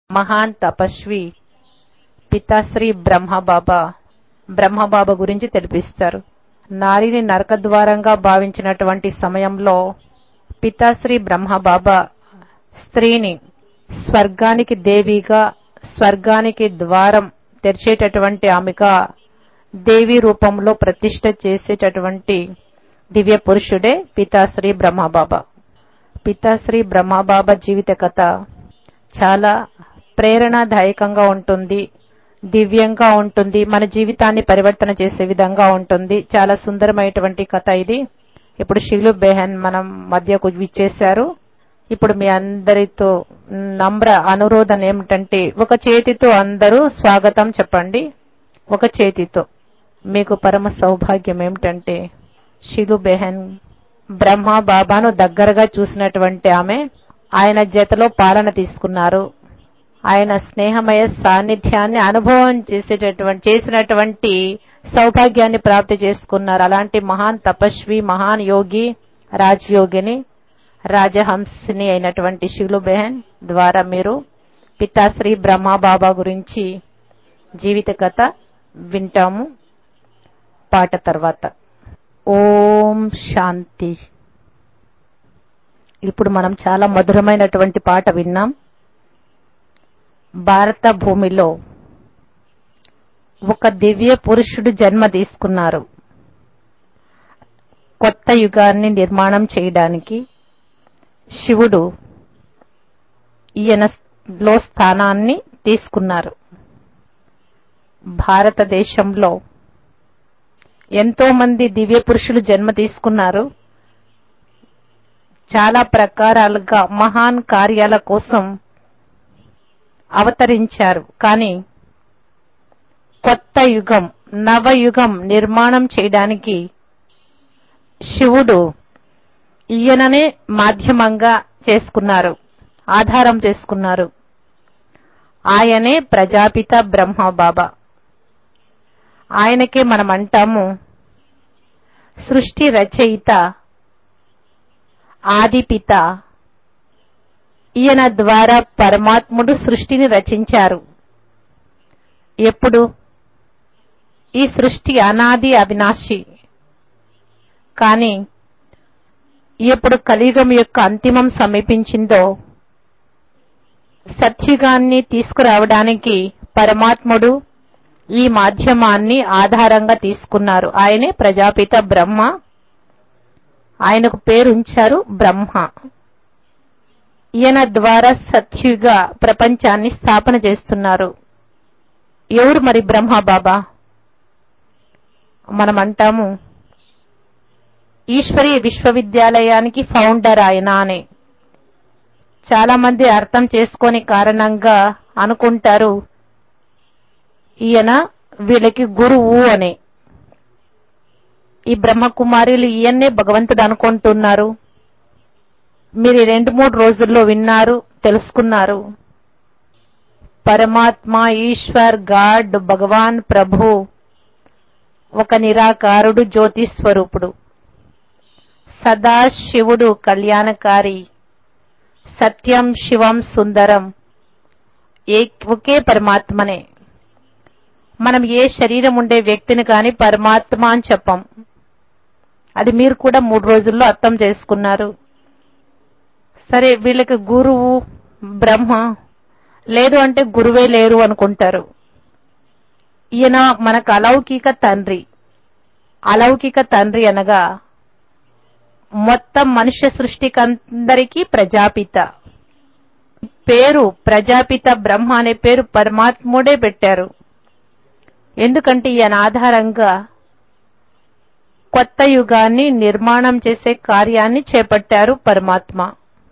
మహాన్ తపస్వి పితాశ్రీ బ్రహ్మబాబా బ్రహ్మబాబా గురించి తెలిపిస్తారు నారిని నరకద్వారంగా భావించినటువంటి సమయంలో పితాశ్రీ బ్రహ్మబాబా స్త్రీని స్వర్గానికి దేవిగా స్వర్గానికి ద్వారం తెరిచేటటువంటి ఆమెగా దేవి రూపంలో ప్రతిష్ట చేసేటటువంటి దివ్య పురుషుడే పితాశ్రీ బ్రహ్మబాబా పితాశ్రీ బ్రహ్మబాబా జీవిత కథ చాలా ప్రేరణాదాయకంగా ఉంటుంది దివ్యంగా ఉంటుంది మన జీవితాన్ని పరివర్తన చేసే విధంగా ఉంటుంది చాలా సుందరమైనటువంటి కథ ఇది ఇప్పుడు షీలు బెహన్ మనం మధ్యకు విచ్చేశారు ఇప్పుడు మీ అందరితో నమ్ర అనురోధన ఏమిటంటే ఒక చేతితో అందరూ స్వాగతం చెప్పండి ఒక చేతితో మీకు పరమ సౌభాగ్యం ఏమిటంటే షీలు బెహన్ బ్రహ్మ బాబాను దగ్గరగా చూసినటువంటి ఆమె ఆయన జతలో పాలన తీసుకున్నారు ఆయన స్నేహమయ సాన్నిధ్యాన్ని అనుభవం చేసేటటువంటి చేసినటువంటి సౌభాగ్యాన్ని ప్రాప్తి చేసుకున్నారు అలాంటి మహాన్ తపస్వి మహాన్ యోగి రాజయోగిని రాజహంసిని అయినటువంటి శిలు బెహన్ ద్వారా మీరు పితాశ్రీ బ్రహ్మబాబా గురించి జీవిత కథ వింటాము పాట తర్వాత ఓం శాంతి ఇప్పుడు మనం చాలా మధురమైనటువంటి పాట విన్నాం భారత భూమిలో ఒక దివ్య పురుషుడు జన్మ తీసుకున్నారు కొత్త యుగాన్ని నిర్మాణం చేయడానికి శివుడు ఈయనలో స్థానాన్ని తీసుకున్నారు భారతదేశంలో ఎంతో మంది దివ్య పురుషులు జన్మ తీసుకున్నారు చాలా ప్రకారాలుగా మహాన్ కార్యాల కోసం అవతరించారు కానీ కొత్త యుగం నవయుగం నిర్మాణం చేయడానికి శివుడు ఈయననే మాధ్యమంగా చేసుకున్నారు ఆధారం చేసుకున్నారు ఆయనే ప్రజాపిత బ్రహ్మ బాబా ఆయనకే మనం అంటాము సృష్టి రచయిత ఆదిపిత ఈయన ద్వారా పరమాత్ముడు సృష్టిని రచించారు ఎప్పుడు ఈ సృష్టి అనాది అవినాశి కానీ ఎప్పుడు కలియుగం యొక్క అంతిమం సమీపించిందో సత్యుగాన్ని తీసుకురావడానికి పరమాత్ముడు ఈ మాధ్యమాన్ని ఆధారంగా తీసుకున్నారు ఆయనే ప్రజాపిత బ్రహ్మ ఆయనకు పేరుంచారు బ్రహ్మ ఈయన ద్వారా సత్యుగా ప్రపంచాన్ని స్థాపన చేస్తున్నారు ఎవరు మరి బ్రహ్మ బాబా మనం అంటాము ఈశ్వరీయ విశ్వవిద్యాలయానికి ఫౌండర్ ఆయన అని చాలా మంది అర్థం చేసుకోని కారణంగా అనుకుంటారు ఈయన వీళ్ళకి గురువు అని ఈ బ్రహ్మకుమారులు ఈయన్నే భగవంతుడు అనుకుంటున్నారు మీరు రెండు మూడు రోజుల్లో విన్నారు తెలుసుకున్నారు పరమాత్మ ఈశ్వర్ గాడ్ భగవాన్ ప్రభు ఒక నిరాకారుడు జ్యోతి స్వరూపుడు సదాశివుడు కళ్యాణకారి సత్యం శివం సుందరం ఏ ఒకే పరమాత్మనే మనం ఏ శరీరం ఉండే వ్యక్తిని కాని పరమాత్మ అని చెప్పం అది మీరు కూడా మూడు రోజుల్లో అర్థం చేసుకున్నారు సరే వీళ్ళకి గురువు బ్రహ్మ లేదు అంటే గురువే లేరు అనుకుంటారు ఈయన మనకు అలౌకిక తండ్రి అలౌకిక తండ్రి అనగా మొత్తం మనుష్య సృష్టికందరికీ ప్రజాపిత పేరు ప్రజాపిత బ్రహ్మ అనే పేరు పరమాత్ముడే పెట్టారు ఎందుకంటే ఈయన ఆధారంగా కొత్త యుగాన్ని నిర్మాణం చేసే కార్యాన్ని చేపట్టారు పరమాత్మ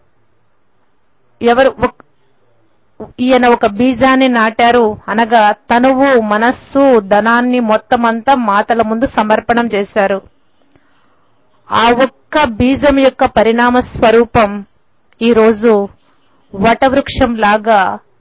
ఎవరు ఈయన ఒక బీజాన్ని నాటారు అనగా తనువు మనస్సు ధనాన్ని మొత్తం అంతా మాతల ముందు సమర్పణం చేశారు ఆ ఒక్క బీజం యొక్క పరిణామ స్వరూపం ఈరోజు వటవృక్షం లాగా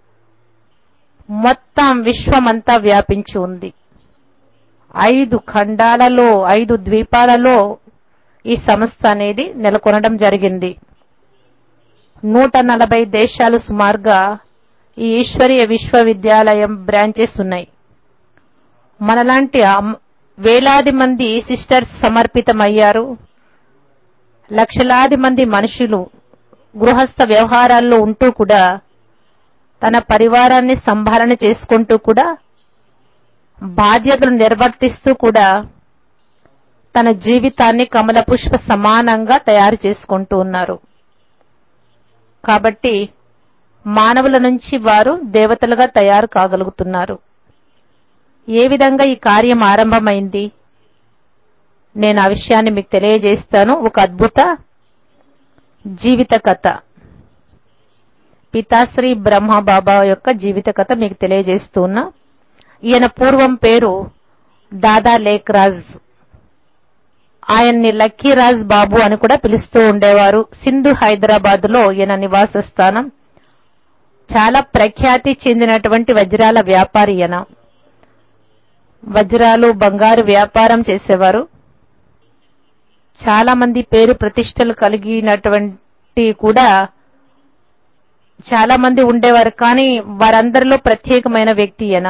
మొత్తం విశ్వమంతా వ్యాపించి ఉంది ఐదు ఖండాలలో ఐదు ద్వీపాలలో ఈ సంస్థ అనేది నెలకొనడం జరిగింది నూట నలభై దేశాలు సుమారుగా ఈ ఈశ్వరీయ విశ్వవిద్యాలయం బ్రాంచెస్ ఉన్నాయి మనలాంటి అమ్- వేలాది మంది సిస్టర్స్ సమర్పితమయ్యారు లక్షలాది మంది మనుషులు గృహస్థ వ్యవహారాల్లో ఉంటూ కూడా తన పరివారాన్ని సంభాలన చేసుకుంటూ కూడా బాధ్యతలు నిర్వర్తిస్తూ కూడా తన జీవితాన్ని కమల పుష్ప సమానంగా తయారు చేసుకుంటూ ఉన్నారు కాబట్టి మానవుల నుంచి వారు దేవతలుగా తయారు కాగలుగుతున్నారు ఏ విధంగా ఈ కార్యం ఆరంభమైంది నేను ఆ విషయాన్ని మీకు తెలియజేస్తాను ఒక అద్భుత జీవిత కథ పితాశ్రీ బ్రహ్మ బాబా యొక్క జీవిత కథ మీకు తెలియజేస్తూ ఉన్నా ఈయన పూర్వం పేరు దాదా లేక్రాజ్ ఆయన్ని లక్కీరాజ్ బాబు అని కూడా పిలుస్తూ ఉండేవారు సింధు హైదరాబాద్ లో ఈయన నివాస స్థానం చాలా ప్రఖ్యాతి చెందినటువంటి వజ్రాల వ్యాపారి ఈయన వజ్రాలు బంగారు వ్యాపారం చేసేవారు చాలా మంది పేరు ప్రతిష్టలు కలిగినటువంటి కూడా చాలా మంది ఉండేవారు కానీ వారందరిలో ప్రత్యేకమైన వ్యక్తి ఈయన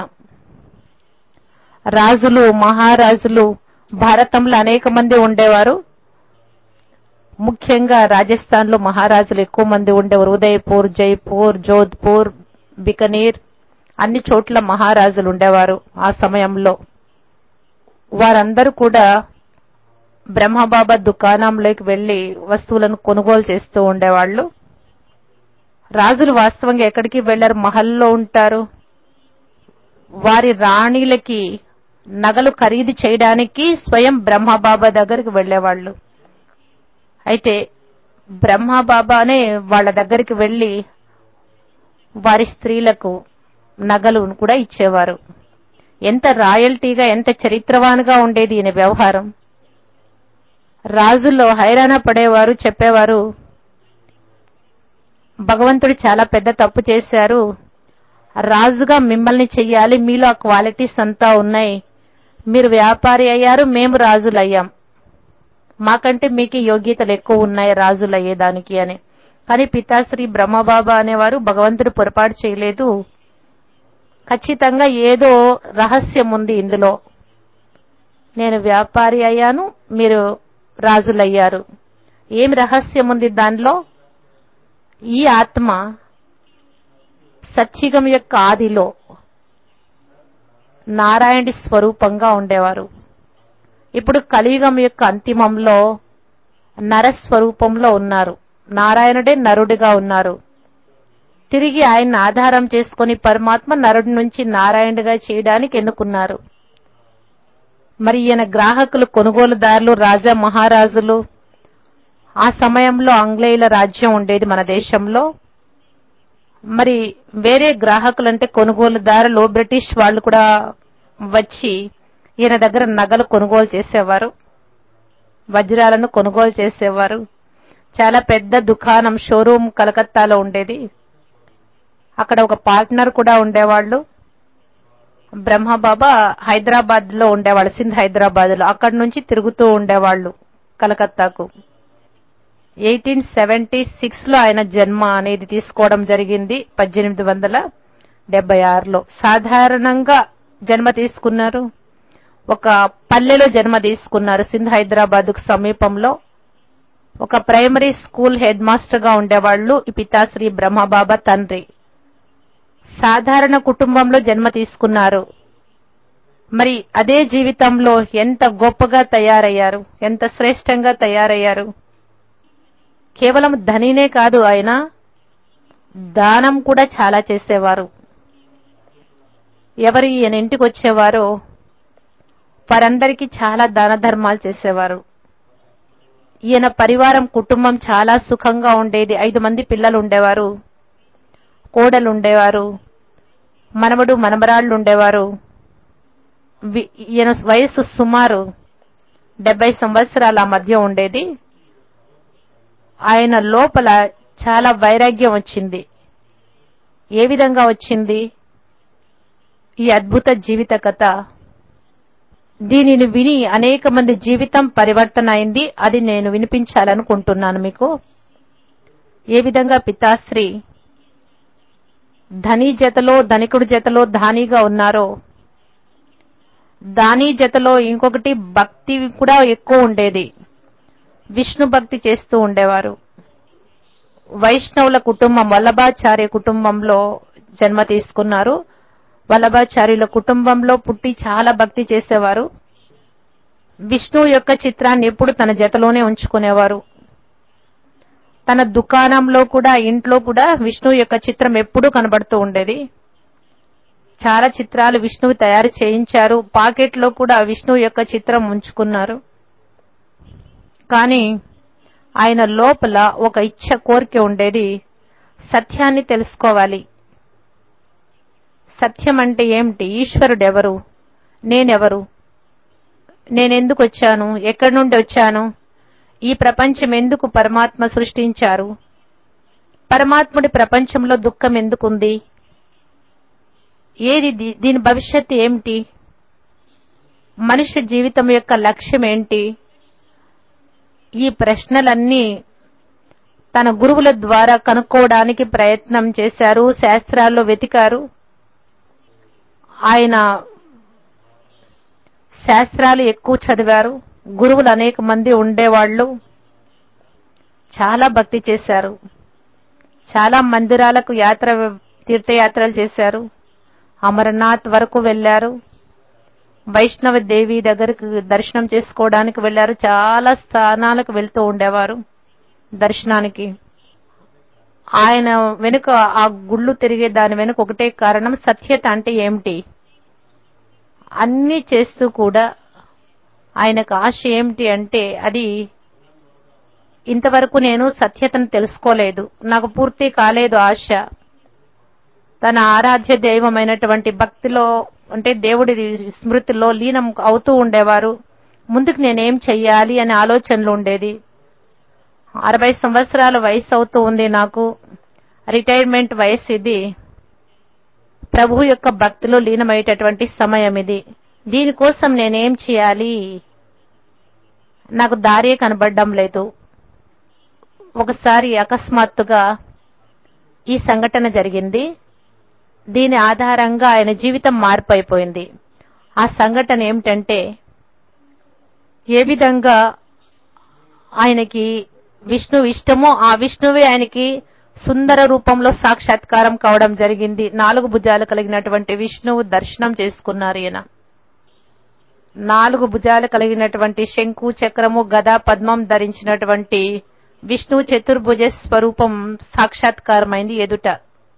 రాజులు మహారాజులు భారతంలో అనేక మంది ఉండేవారు ముఖ్యంగా రాజస్థాన్ లో మహారాజులు ఎక్కువ మంది ఉండేవారు ఉదయపూర్ జైపూర్ జోధ్పూర్ బికనీర్ అన్ని చోట్ల మహారాజులు ఉండేవారు ఆ సమయంలో వారందరూ కూడా బ్రహ్మబాబా దుకాణంలోకి వెళ్లి వస్తువులను కొనుగోలు చేస్తూ ఉండేవాళ్ళు రాజులు వాస్తవంగా ఎక్కడికి వెళ్లారు మహల్లో ఉంటారు వారి రాణిలకి నగలు ఖరీదు చేయడానికి స్వయం బ్రహ్మబాబా దగ్గరికి వెళ్లేవాళ్ళు అయితే బ్రహ్మబాబానే వాళ్ళ దగ్గరికి వెళ్లి వారి స్త్రీలకు నగలు కూడా ఇచ్చేవారు ఎంత రాయల్టీగా ఎంత చరిత్రవాన్గా ఉండేది ఈయన వ్యవహారం రాజుల్లో హైరాణ పడేవారు చెప్పేవారు భగవంతుడు చాలా పెద్ద తప్పు చేశారు రాజుగా మిమ్మల్ని చెయ్యాలి మీలో ఆ క్వాలిటీస్ అంతా ఉన్నాయి మీరు వ్యాపారి అయ్యారు మేము రాజులు అయ్యాం మాకంటే మీకు యోగ్యతలు ఎక్కువ ఉన్నాయి రాజులు అయ్యేదానికి అని కానీ పితాశ్రీ బ్రహ్మబాబా అనేవారు భగవంతుడు పొరపాటు చేయలేదు ఖచ్చితంగా ఏదో రహస్యం ఉంది ఇందులో నేను వ్యాపారి అయ్యాను మీరు రాజులయ్యారు ఏం రహస్యం ఉంది దానిలో ఈ ఆత్మ సత్యుగం యొక్క ఆదిలో నారాయణుడి స్వరూపంగా ఉండేవారు ఇప్పుడు కలియుగం యొక్క అంతిమంలో నరస్వరూపంలో ఉన్నారు నారాయణుడే నరుడిగా ఉన్నారు తిరిగి ఆయన్ని ఆధారం చేసుకొని పరమాత్మ నరుడి నుంచి నారాయణుడిగా చేయడానికి ఎన్నుకున్నారు మరి ఈయన గ్రాహకులు కొనుగోలుదారులు రాజా మహారాజులు ఆ సమయంలో ఆంగ్లేయుల రాజ్యం ఉండేది మన దేశంలో మరి వేరే గ్రాహకులంటే కొనుగోలుదారులు బ్రిటిష్ వాళ్ళు కూడా వచ్చి ఈయన దగ్గర నగలు కొనుగోలు చేసేవారు వజ్రాలను కొనుగోలు చేసేవారు చాలా పెద్ద దుకాణం షోరూమ్ కలకత్తాలో ఉండేది అక్కడ ఒక పార్ట్నర్ కూడా ఉండేవాళ్ళు బ్రహ్మబాబా హైదరాబాద్ లో ఉండేవాళ్ళు సింధ్ హైదరాబాద్ లో అక్కడి నుంచి తిరుగుతూ ఉండేవాళ్ళు కలకత్తాకు ఎయిటీన్ సెవెంటీ సిక్స్ లో ఆయన జన్మ అనేది తీసుకోవడం జరిగింది పద్దెనిమిది వందల డెబ్బై ఆరులో సాధారణంగా జన్మ తీసుకున్నారు ఒక పల్లెలో జన్మ తీసుకున్నారు సింధ్ హైదరాబాద్ కు సమీపంలో ఒక ప్రైమరీ స్కూల్ హెడ్ మాస్టర్ గా ఉండేవాళ్లు ఈ పితాశ్రీ బ్రహ్మబాబా తండ్రి సాధారణ కుటుంబంలో జన్మ తీసుకున్నారు మరి అదే జీవితంలో ఎంత గొప్పగా తయారయ్యారు ఎంత శ్రేష్టంగా తయారయ్యారు కేవలం ధనినే కాదు ఆయన దానం కూడా చాలా చేసేవారు ఎవరు ఈయన ఇంటికి వచ్చేవారో వారందరికీ చాలా దాన ధర్మాలు చేసేవారు ఈయన పరివారం కుటుంబం చాలా సుఖంగా ఉండేది ఐదు మంది పిల్లలు ఉండేవారు కోడలు ఉండేవారు మనవడు మనమరాళ్ళు ఉండేవారు వి- ఈయన వయస్సు సుమారు డెబ్బై సంవత్సరాల మధ్య ఉండేది ఆయన లోపల చాలా వైరాగ్యం వచ్చింది ఏ విధంగా వచ్చింది ఈ అద్భుత జీవిత కథ దీనిని విని అనేక మంది జీవితం పరివర్తన అయింది అది నేను వినిపించాలనుకుంటున్నాను మీకు ఏ విధంగా పితాశ్రీ ధని జతలో ధనికుడి జతలో ధానిగా ఉన్నారో దాని జతలో ఇంకొకటి భక్తి కూడా ఎక్కువ ఉండేది విష్ణు భక్తి చేస్తూ ఉండేవారు వైష్ణవుల కుటుంబం వల్లభాచార్య కుటుంబంలో జన్మ తీసుకున్నారు వల్లభాచార్యుల కుటుంబంలో పుట్టి చాలా భక్తి చేసేవారు విష్ణువు యొక్క చిత్రాన్ని ఎప్పుడు తన జతలోనే ఉంచుకునేవారు తన దుకాణంలో కూడా ఇంట్లో కూడా విష్ణువు యొక్క చిత్రం ఎప్పుడూ కనబడుతూ ఉండేది చాలా చిత్రాలు విష్ణువు తయారు చేయించారు పాకెట్లో కూడా విష్ణువు యొక్క చిత్రం ఉంచుకున్నారు కానీ ఆయన లోపల ఒక ఇచ్చ కోరిక ఉండేది సత్యాన్ని తెలుసుకోవాలి సత్యం అంటే ఏమిటి ఈశ్వరుడెవరు నేనెవరు నేనెందుకు వచ్చాను ఎక్కడి నుండి వచ్చాను ఈ ప్రపంచం ఎందుకు పరమాత్మ సృష్టించారు పరమాత్ముడి ప్రపంచంలో దుఃఖం ఎందుకుంది ఏది దీ- దీని భవిష్యత్తు ఏమిటి మనుష్య జీవితం యొక్క లక్ష్యం ఏంటి ఈ ప్రశ్నలన్నీ తన గురువుల ద్వారా కనుక్కోవడానికి ప్రయత్నం చేశారు శాస్త్రాల్లో వెతికారు ఆయన శాస్త్రాలు ఎక్కువ చదివారు గురువులు అనేక మంది ఉండేవాళ్ళు చాలా భక్తి చేశారు చాలా మందిరాలకు యాత్ర తీర్థయాత్రలు చేశారు అమరనాథ్ వరకు వెళ్లారు వైష్ణవ దేవి దగ్గరికి దర్శనం చేసుకోవడానికి వెళ్లారు చాలా స్థానాలకు వెళ్తూ ఉండేవారు దర్శనానికి ఆయన వెనుక ఆ గుళ్ళు తిరిగే దాని వెనుక ఒకటే కారణం సత్యత అంటే ఏమిటి అన్ని చేస్తూ కూడా ఆయనకు ఆశ ఏమిటి అంటే అది ఇంతవరకు నేను సత్యతను తెలుసుకోలేదు నాకు పూర్తి కాలేదు ఆశ తన ఆరాధ్య దైవమైనటువంటి భక్తిలో అంటే దేవుడి స్మృతిలో లీనం అవుతూ ఉండేవారు ముందుకు నేనేం చెయ్యాలి అనే ఆలోచనలు ఉండేది అరవై సంవత్సరాల వయసు అవుతూ ఉంది నాకు రిటైర్మెంట్ వయసు ఇది ప్రభు యొక్క భక్తిలో లీనమయ్యేటటువంటి సమయం ఇది దీనికోసం నేనేం చేయాలి నాకు దారే కనబడడం లేదు ఒకసారి అకస్మాత్తుగా ఈ సంఘటన జరిగింది దీని ఆధారంగా ఆయన జీవితం మార్పు అయిపోయింది ఆ సంఘటన ఏమిటంటే ఏ విధంగా ఆయనకి విష్ణు ఇష్టమో ఆ విష్ణువే ఆయనకి సుందర రూపంలో సాక్షాత్కారం కావడం జరిగింది నాలుగు భుజాలు కలిగినటువంటి విష్ణువు దర్శనం చేసుకున్నారు ఈయన నాలుగు భుజాలు కలిగినటువంటి శంకు చక్రము గద పద్మం ధరించినటువంటి విష్ణు చతుర్భుజ స్వరూపం సాక్షాత్కారమైంది ఎదుట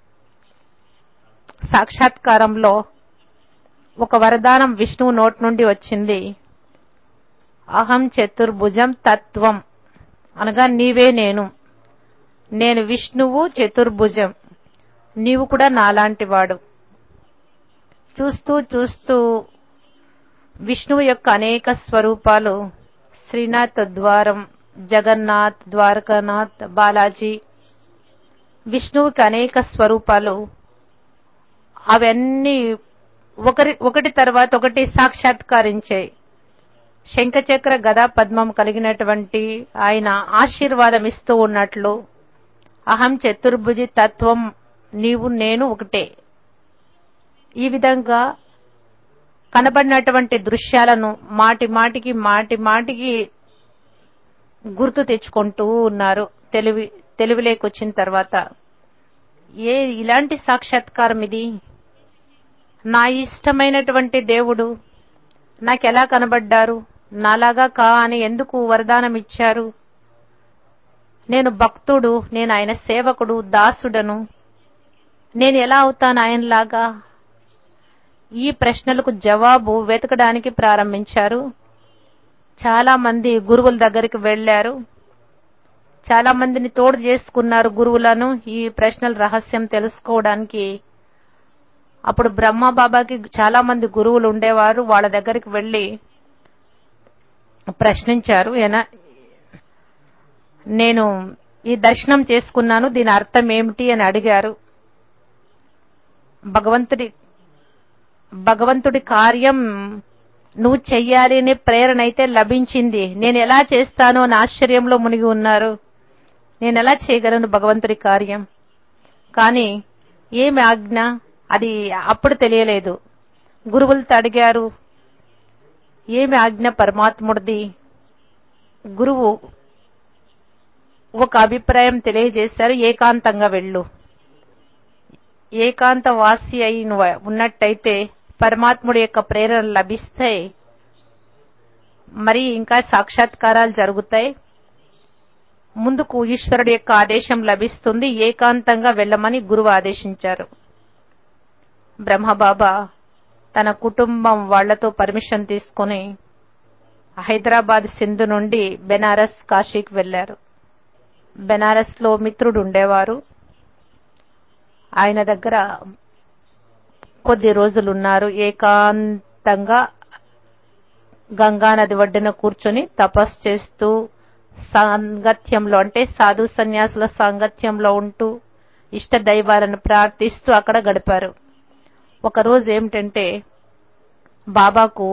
సాక్షాత్కారంలో ఒక వరదానం విష్ణువు నోటి నుండి వచ్చింది అహం చతుర్భుజం తత్వం అనగా నీవే నేను నేను విష్ణువు చతుర్భుజం నీవు కూడా నాలాంటి వాడు చూస్తూ చూస్తూ విష్ణువు యొక్క అనేక స్వరూపాలు శ్రీనాథ్ ద్వారం జగన్నాథ్ ద్వారకానాథ్ బాలాజీ విష్ణువుకి అనేక స్వరూపాలు అవన్నీ ఒకరి ఒకటి తర్వాత ఒకటి సాక్షాత్కరించాయి శంఖచక్ర గదా పద్మం కలిగినటువంటి ఆయన ఆశీర్వాదం ఇస్తూ ఉన్నట్లు అహం చతుర్భుజి తత్వం నీవు నేను ఒకటే ఈ విధంగా కనబడినటువంటి దృశ్యాలను మాటి మాటికి మాటి మాటికి గుర్తు తెచ్చుకుంటూ ఉన్నారు తెలివి తెలివిలేకొచ్చిన తర్వాత ఏ ఇలాంటి సాక్షాత్కారం ఇది నా ఇష్టమైనటువంటి దేవుడు నాకెలా కనబడ్డారు నాలాగా కా అని ఎందుకు వరదానం ఇచ్చారు నేను భక్తుడు నేను ఆయన సేవకుడు దాసుడను నేను ఎలా అవుతాను ఆయనలాగా ఈ ప్రశ్నలకు జవాబు వెతకడానికి ప్రారంభించారు చాలా మంది గురువుల దగ్గరికి వెళ్లారు చాలా మందిని తోడు చేసుకున్నారు గురువులను ఈ ప్రశ్నల రహస్యం తెలుసుకోవడానికి అప్పుడు బ్రహ్మ బాబాకి చాలా మంది గురువులు ఉండేవారు వాళ్ళ దగ్గరికి వెళ్లి ప్రశ్నించారు ఏనా నేను ఈ దర్శనం చేసుకున్నాను దీని అర్థం ఏమిటి అని అడిగారు భగవంతుడి భగవంతుడి కార్యం నువ్వు చెయ్యాలి అనే ప్రేరణ అయితే లభించింది నేను ఎలా చేస్తాను అని ఆశ్చర్యంలో మునిగి ఉన్నారు నేను ఎలా చేయగలను భగవంతుడి కార్యం కానీ ఏమి ఆజ్ఞ అది అప్పుడు తెలియలేదు గురువులతో అడిగారు ఏమి ఆజ్ఞ పరమాత్ముడిది గురువు ఒక అభిప్రాయం తెలియజేశారు ఏకాంతంగా వెళ్ళు ఏకాంత వాసి అయి నువ్వు ఉన్నట్టయితే పరమాత్ముడి యొక్క ప్రేరణ లభిస్తే మరి ఇంకా సాక్షాత్కారాలు జరుగుతాయి ముందుకు ఈశ్వరుడి యొక్క ఆదేశం లభిస్తుంది ఏకాంతంగా వెళ్ళమని గురువు ఆదేశించారు బ్రహ్మబాబా తన కుటుంబం వాళ్లతో పర్మిషన్ తీసుకుని హైదరాబాద్ సింధు నుండి బెనారస్ కాశీకి వెళ్లారు బెనారస్ లో మిత్రుడు ఉండేవారు ఆయన దగ్గర కొద్ది రోజులున్నారు ఏకాంతంగా గంగా నది ఒడ్డున కూర్చొని తపస్సు చేస్తూ సాంగత్యంలో అంటే సాధు సన్యాసుల సాంగత్యంలో ఉంటూ ఇష్ట దైవాలను ప్రార్థిస్తూ అక్కడ గడిపారు ఒక రోజు ఏమిటంటే బాబాకు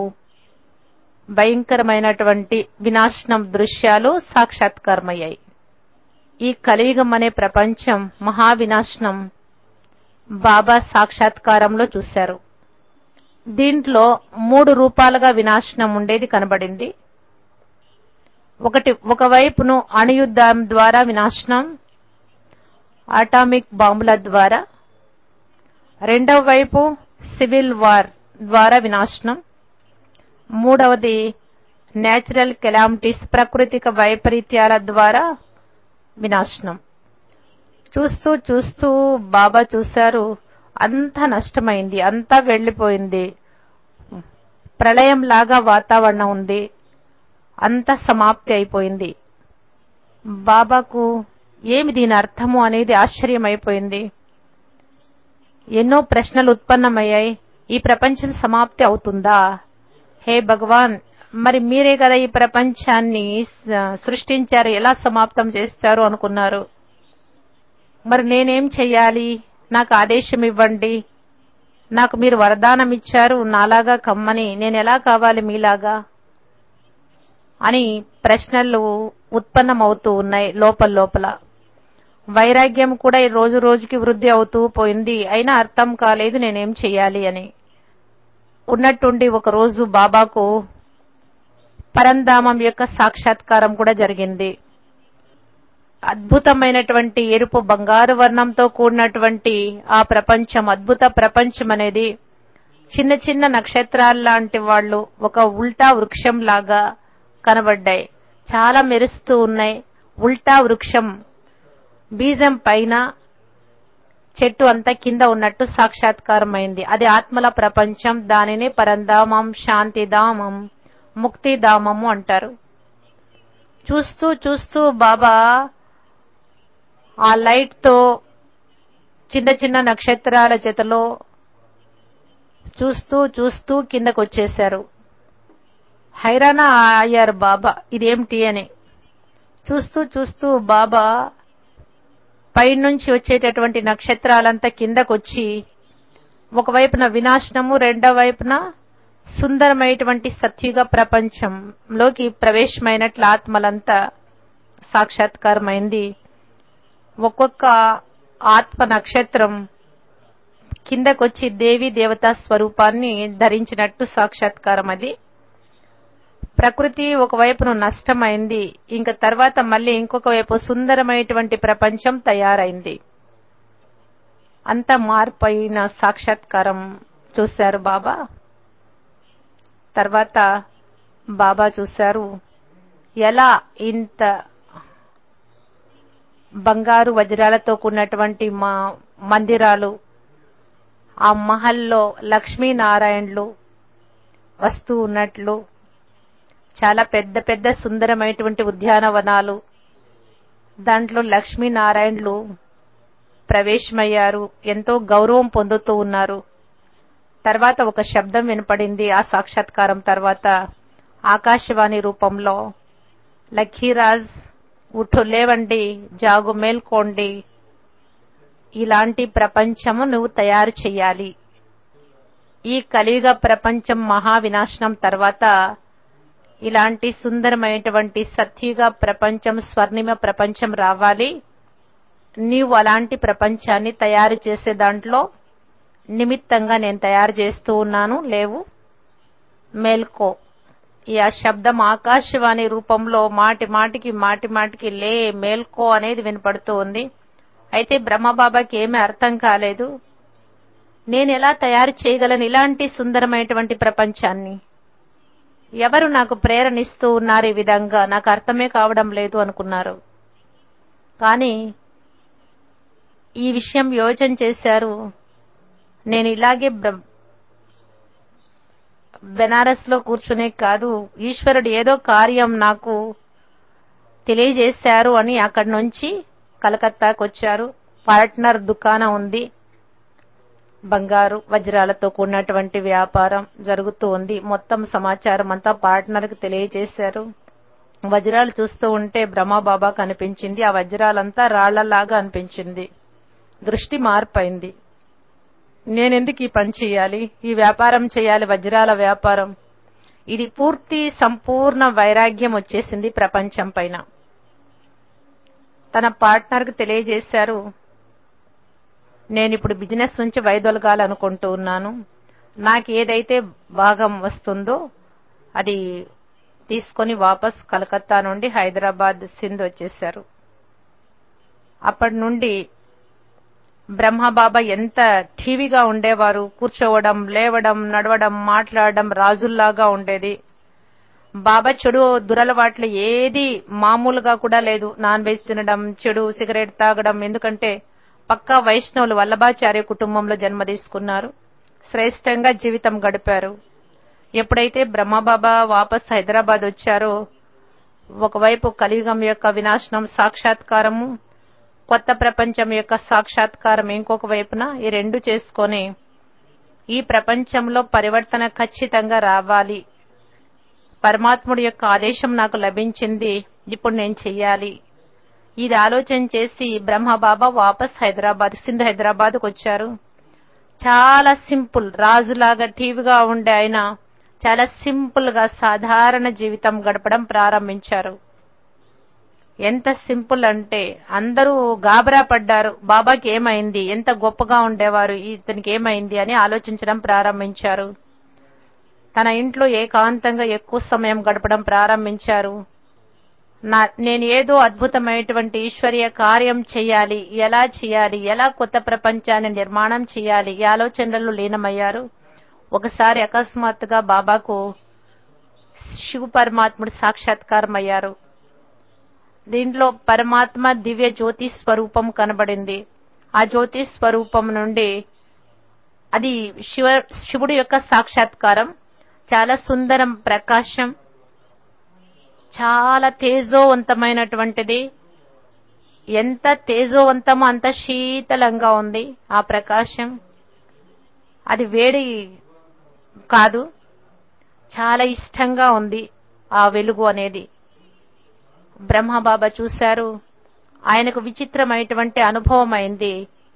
భయంకరమైనటువంటి వినాశనం దృశ్యాలు సాక్షాత్కారమయ్యాయి ఈ కలియుగం అనే ప్రపంచం మహావినాశనం బాబా సాక్షాత్కారంలో చూశారు దీంట్లో మూడు రూపాలుగా వినాశనం ఉండేది కనబడింది ఒకటి ఒకవైపును అణుయుద్ధం ద్వారా వినాశనం అటామిక్ బాంబుల ద్వారా రెండవ వైపు సివిల్ వార్ ద్వారా వినాశనం మూడవది నేచురల్ కెలామిటీస్ ప్రకృతిక వైపరీత్యాల ద్వారా వినాశనం చూస్తూ చూస్తూ బాబా చూశారు అంతా నష్టమైంది అంతా వెళ్లిపోయింది ప్రళయం లాగా వాతావరణం ఉంది అంత సమాప్తి అయిపోయింది బాబాకు ఏమి దీని అర్థము అనేది ఆశ్చర్యమైపోయింది ఎన్నో ప్రశ్నలు ఉత్పన్నమయ్యాయి ఈ ప్రపంచం సమాప్తి అవుతుందా హే భగవాన్ మరి మీరే కదా ఈ ప్రపంచాన్ని సృష్టించారు ఎలా సమాప్తం చేస్తారు అనుకున్నారు మరి నేనేం చెయ్యాలి నాకు ఆదేశం ఇవ్వండి నాకు మీరు వరదానం ఇచ్చారు నాలాగా కమ్మని నేను ఎలా కావాలి మీలాగా అని ప్రశ్నలు ఉత్పన్నమవుతూ ఉన్నాయి లోపల లోపల వైరాగ్యం కూడా ఈ రోజు రోజుకి వృద్ధి అవుతూ పోయింది అయినా అర్థం కాలేదు నేనేం చెయ్యాలి అని ఉన్నట్టుండి ఒక రోజు బాబాకు పరంధామం యొక్క సాక్షాత్కారం కూడా జరిగింది అద్భుతమైనటువంటి ఎరుపు బంగారు వర్ణంతో కూడినటువంటి ఆ ప్రపంచం అద్భుత ప్రపంచం అనేది చిన్న చిన్న నక్షత్రాల లాంటి వాళ్ళు ఒక ఉల్టా వృక్షం లాగా కనబడ్డాయి చాలా మెరుస్తూ ఉన్నాయి ఉల్టా వృక్షం బీజం పైన చెట్టు అంతా కింద ఉన్నట్టు సాక్షాత్కారమైంది అది ఆత్మల ప్రపంచం దానిని పరంధామం శాంతిధామం ముక్తిధామము అంటారు చూస్తూ చూస్తూ బాబా ఆ లైట్ తో చిన్న చిన్న నక్షత్రాల జతలో చూస్తూ చూస్తూ కిందకు వచ్చేశారు హైరానా అయ్యారు బాబా ఇదేమిటి అని చూస్తూ చూస్తూ బాబా పైనుంచి వచ్చేటటువంటి నక్షత్రాలంతా కిందకొచ్చి ఒకవైపున వినాశనము రెండో వైపున సుందరమైనటువంటి సత్యుగ ప్రపంచంలోకి ప్రవేశమైనట్లు ఆత్మలంతా సాక్షాత్కారమైంది ఒక్కొక్క ఆత్మ నక్షత్రం కిందకొచ్చి దేవి దేవతా స్వరూపాన్ని ధరించినట్టు సాక్షాత్కారం అది ప్రకృతి ఒకవైపును నష్టమైంది ఇంక తర్వాత మళ్ళీ ఇంకొక వైపు సుందరమైనటువంటి ప్రపంచం తయారైంది అంత మార్పైన సాక్షాత్కారం చూశారు బాబా తర్వాత బాబా చూశారు ఎలా ఇంత బంగారు వజ్రాలతో కూడినటువంటి మా మందిరాలు ఆ మహల్లో లక్ష్మీనారాయణలు వస్తూ ఉన్నట్లు చాలా పెద్ద పెద్ద సుందరమైనటువంటి ఉద్యానవనాలు దాంట్లో లక్ష్మీనారాయణలు ప్రవేశమయ్యారు ఎంతో గౌరవం పొందుతూ ఉన్నారు తర్వాత ఒక శబ్దం వినపడింది ఆ సాక్షాత్కారం తర్వాత ఆకాశవాణి రూపంలో లక్కీరాజ్ ఉఠు లేవండి జాగు మేల్కోండి ఇలాంటి ప్రపంచము నువ్వు తయారు చెయ్యాలి ఈ కలియుగ ప్రపంచం మహావినాశనం తర్వాత ఇలాంటి సుందరమైనటువంటి సత్యుగ ప్రపంచం స్వర్ణిమ ప్రపంచం రావాలి నీవు అలాంటి ప్రపంచాన్ని తయారు చేసే దాంట్లో నిమిత్తంగా నేను తయారు చేస్తూ ఉన్నాను లేవు మేల్కో ఈ ఆ శబ్దం ఆకాశవాణి రూపంలో మాటి మాటికి మాటి మాటికి లే మేల్కో అనేది వినపడుతూ ఉంది అయితే బ్రహ్మబాబాకి ఏమీ అర్థం కాలేదు నేను ఎలా తయారు చేయగలను ఇలాంటి సుందరమైనటువంటి ప్రపంచాన్ని ఎవరు నాకు ప్రేరణిస్తూ ఉన్నారు ఈ విధంగా నాకు అర్థమే కావడం లేదు అనుకున్నారు కానీ ఈ విషయం యోచన చేశారు నేను ఇలాగే బ్ర- బెనారస్ లో కూర్చునే కాదు ఈశ్వరుడు ఏదో కార్యం నాకు తెలియజేశారు అని అక్కడి నుంచి కలకత్తాకు వచ్చారు పార్ట్నర్ దుకాణం ఉంది బంగారు వజ్రాలతో కూడినటువంటి వ్యాపారం జరుగుతూ ఉంది మొత్తం సమాచారం అంతా పార్ట్నర్ కి తెలియజేశారు వజ్రాలు చూస్తూ ఉంటే బ్రహ్మబాబా కనిపించింది ఆ వజ్రాలంతా రాళ్లలాగా అనిపించింది దృష్టి మార్పైంది నేనెందుకు ఈ పని చేయాలి ఈ వ్యాపారం చేయాలి వజ్రాల వ్యాపారం ఇది పూర్తి సంపూర్ణ వైరాగ్యం వచ్చేసింది ప్రపంచం పైన తన పార్ట్నర్ కి తెలియజేశారు నేను ఇప్పుడు బిజినెస్ నుంచి వైదొలగాలనుకుంటూ ఉన్నాను నాకు ఏదైతే భాగం వస్తుందో అది తీసుకొని వాపస్ కలకత్తా నుండి హైదరాబాద్ సింధ్ వచ్చేశారు అప్పటి నుండి బ్రహ్మబాబా ఎంత ఠీవిగా ఉండేవారు కూర్చోవడం లేవడం నడవడం మాట్లాడడం రాజుల్లాగా ఉండేది బాబా చెడు దురలవాట్లు ఏది మామూలుగా కూడా లేదు నాన్ వెజ్ తినడం చెడు సిగరెట్ తాగడం ఎందుకంటే పక్కా వైష్ణవులు వల్లభాచార్య కుటుంబంలో జన్మ తీసుకున్నారు శ్రేష్టంగా జీవితం గడిపారు ఎప్పుడైతే బ్రహ్మబాబా వాపస్ హైదరాబాద్ వచ్చారో ఒకవైపు కలియుగం యొక్క వినాశనం సాక్షాత్కారము కొత్త ప్రపంచం యొక్క సాక్షాత్కారం ఇంకొక వైపున ఈ రెండు చేసుకొని ఈ ప్రపంచంలో పరివర్తన ఖచ్చితంగా రావాలి పరమాత్ముడి యొక్క ఆదేశం నాకు లభించింది ఇప్పుడు నేను చెయ్యాలి ఇది ఆలోచన చేసి బ్రహ్మబాబా వాపస్ హైదరాబాద్ సింధ్ హైదరాబాద్కు వచ్చారు చాలా సింపుల్ రాజులాగా టీవీగా ఉండే ఆయన చాలా సింపుల్ గా సాధారణ జీవితం గడపడం ప్రారంభించారు ఎంత సింపుల్ అంటే అందరూ గాబరా పడ్డారు బాబాకి ఏమైంది ఎంత గొప్పగా ఉండేవారు ఇతనికి ఏమైంది అని ఆలోచించడం ప్రారంభించారు తన ఇంట్లో ఏకాంతంగా ఎక్కువ సమయం గడపడం ప్రారంభించారు నా నేను ఏదో అద్భుతమైనటువంటి ఈశ్వరీయ కార్యం చేయాలి ఎలా చేయాలి ఎలా కొత్త ప్రపంచాన్ని నిర్మాణం చేయాలి ఈ ఆలోచనలలో లీనమయ్యారు ఒకసారి అకస్మాత్తుగా బాబాకు శివ పరమాత్ముడు సాక్షాత్కారం అయ్యారు దీంట్లో పరమాత్మ దివ్య జ్యోతి స్వరూపం కనబడింది ఆ జ్యోతి స్వరూపం నుండి అది శివ శివుడి యొక్క సాక్షాత్కారం చాలా సుందరం ప్రకాశం చాలా తేజోవంతమైనటువంటిది ఎంత తేజోవంతమో అంత శీతలంగా ఉంది ఆ ప్రకాశం అది వేడి కాదు చాలా ఇష్టంగా ఉంది ఆ వెలుగు అనేది బ్రహ్మబాబా చూశారు ఆయనకు విచిత్రమైనటువంటి అనుభవం అయింది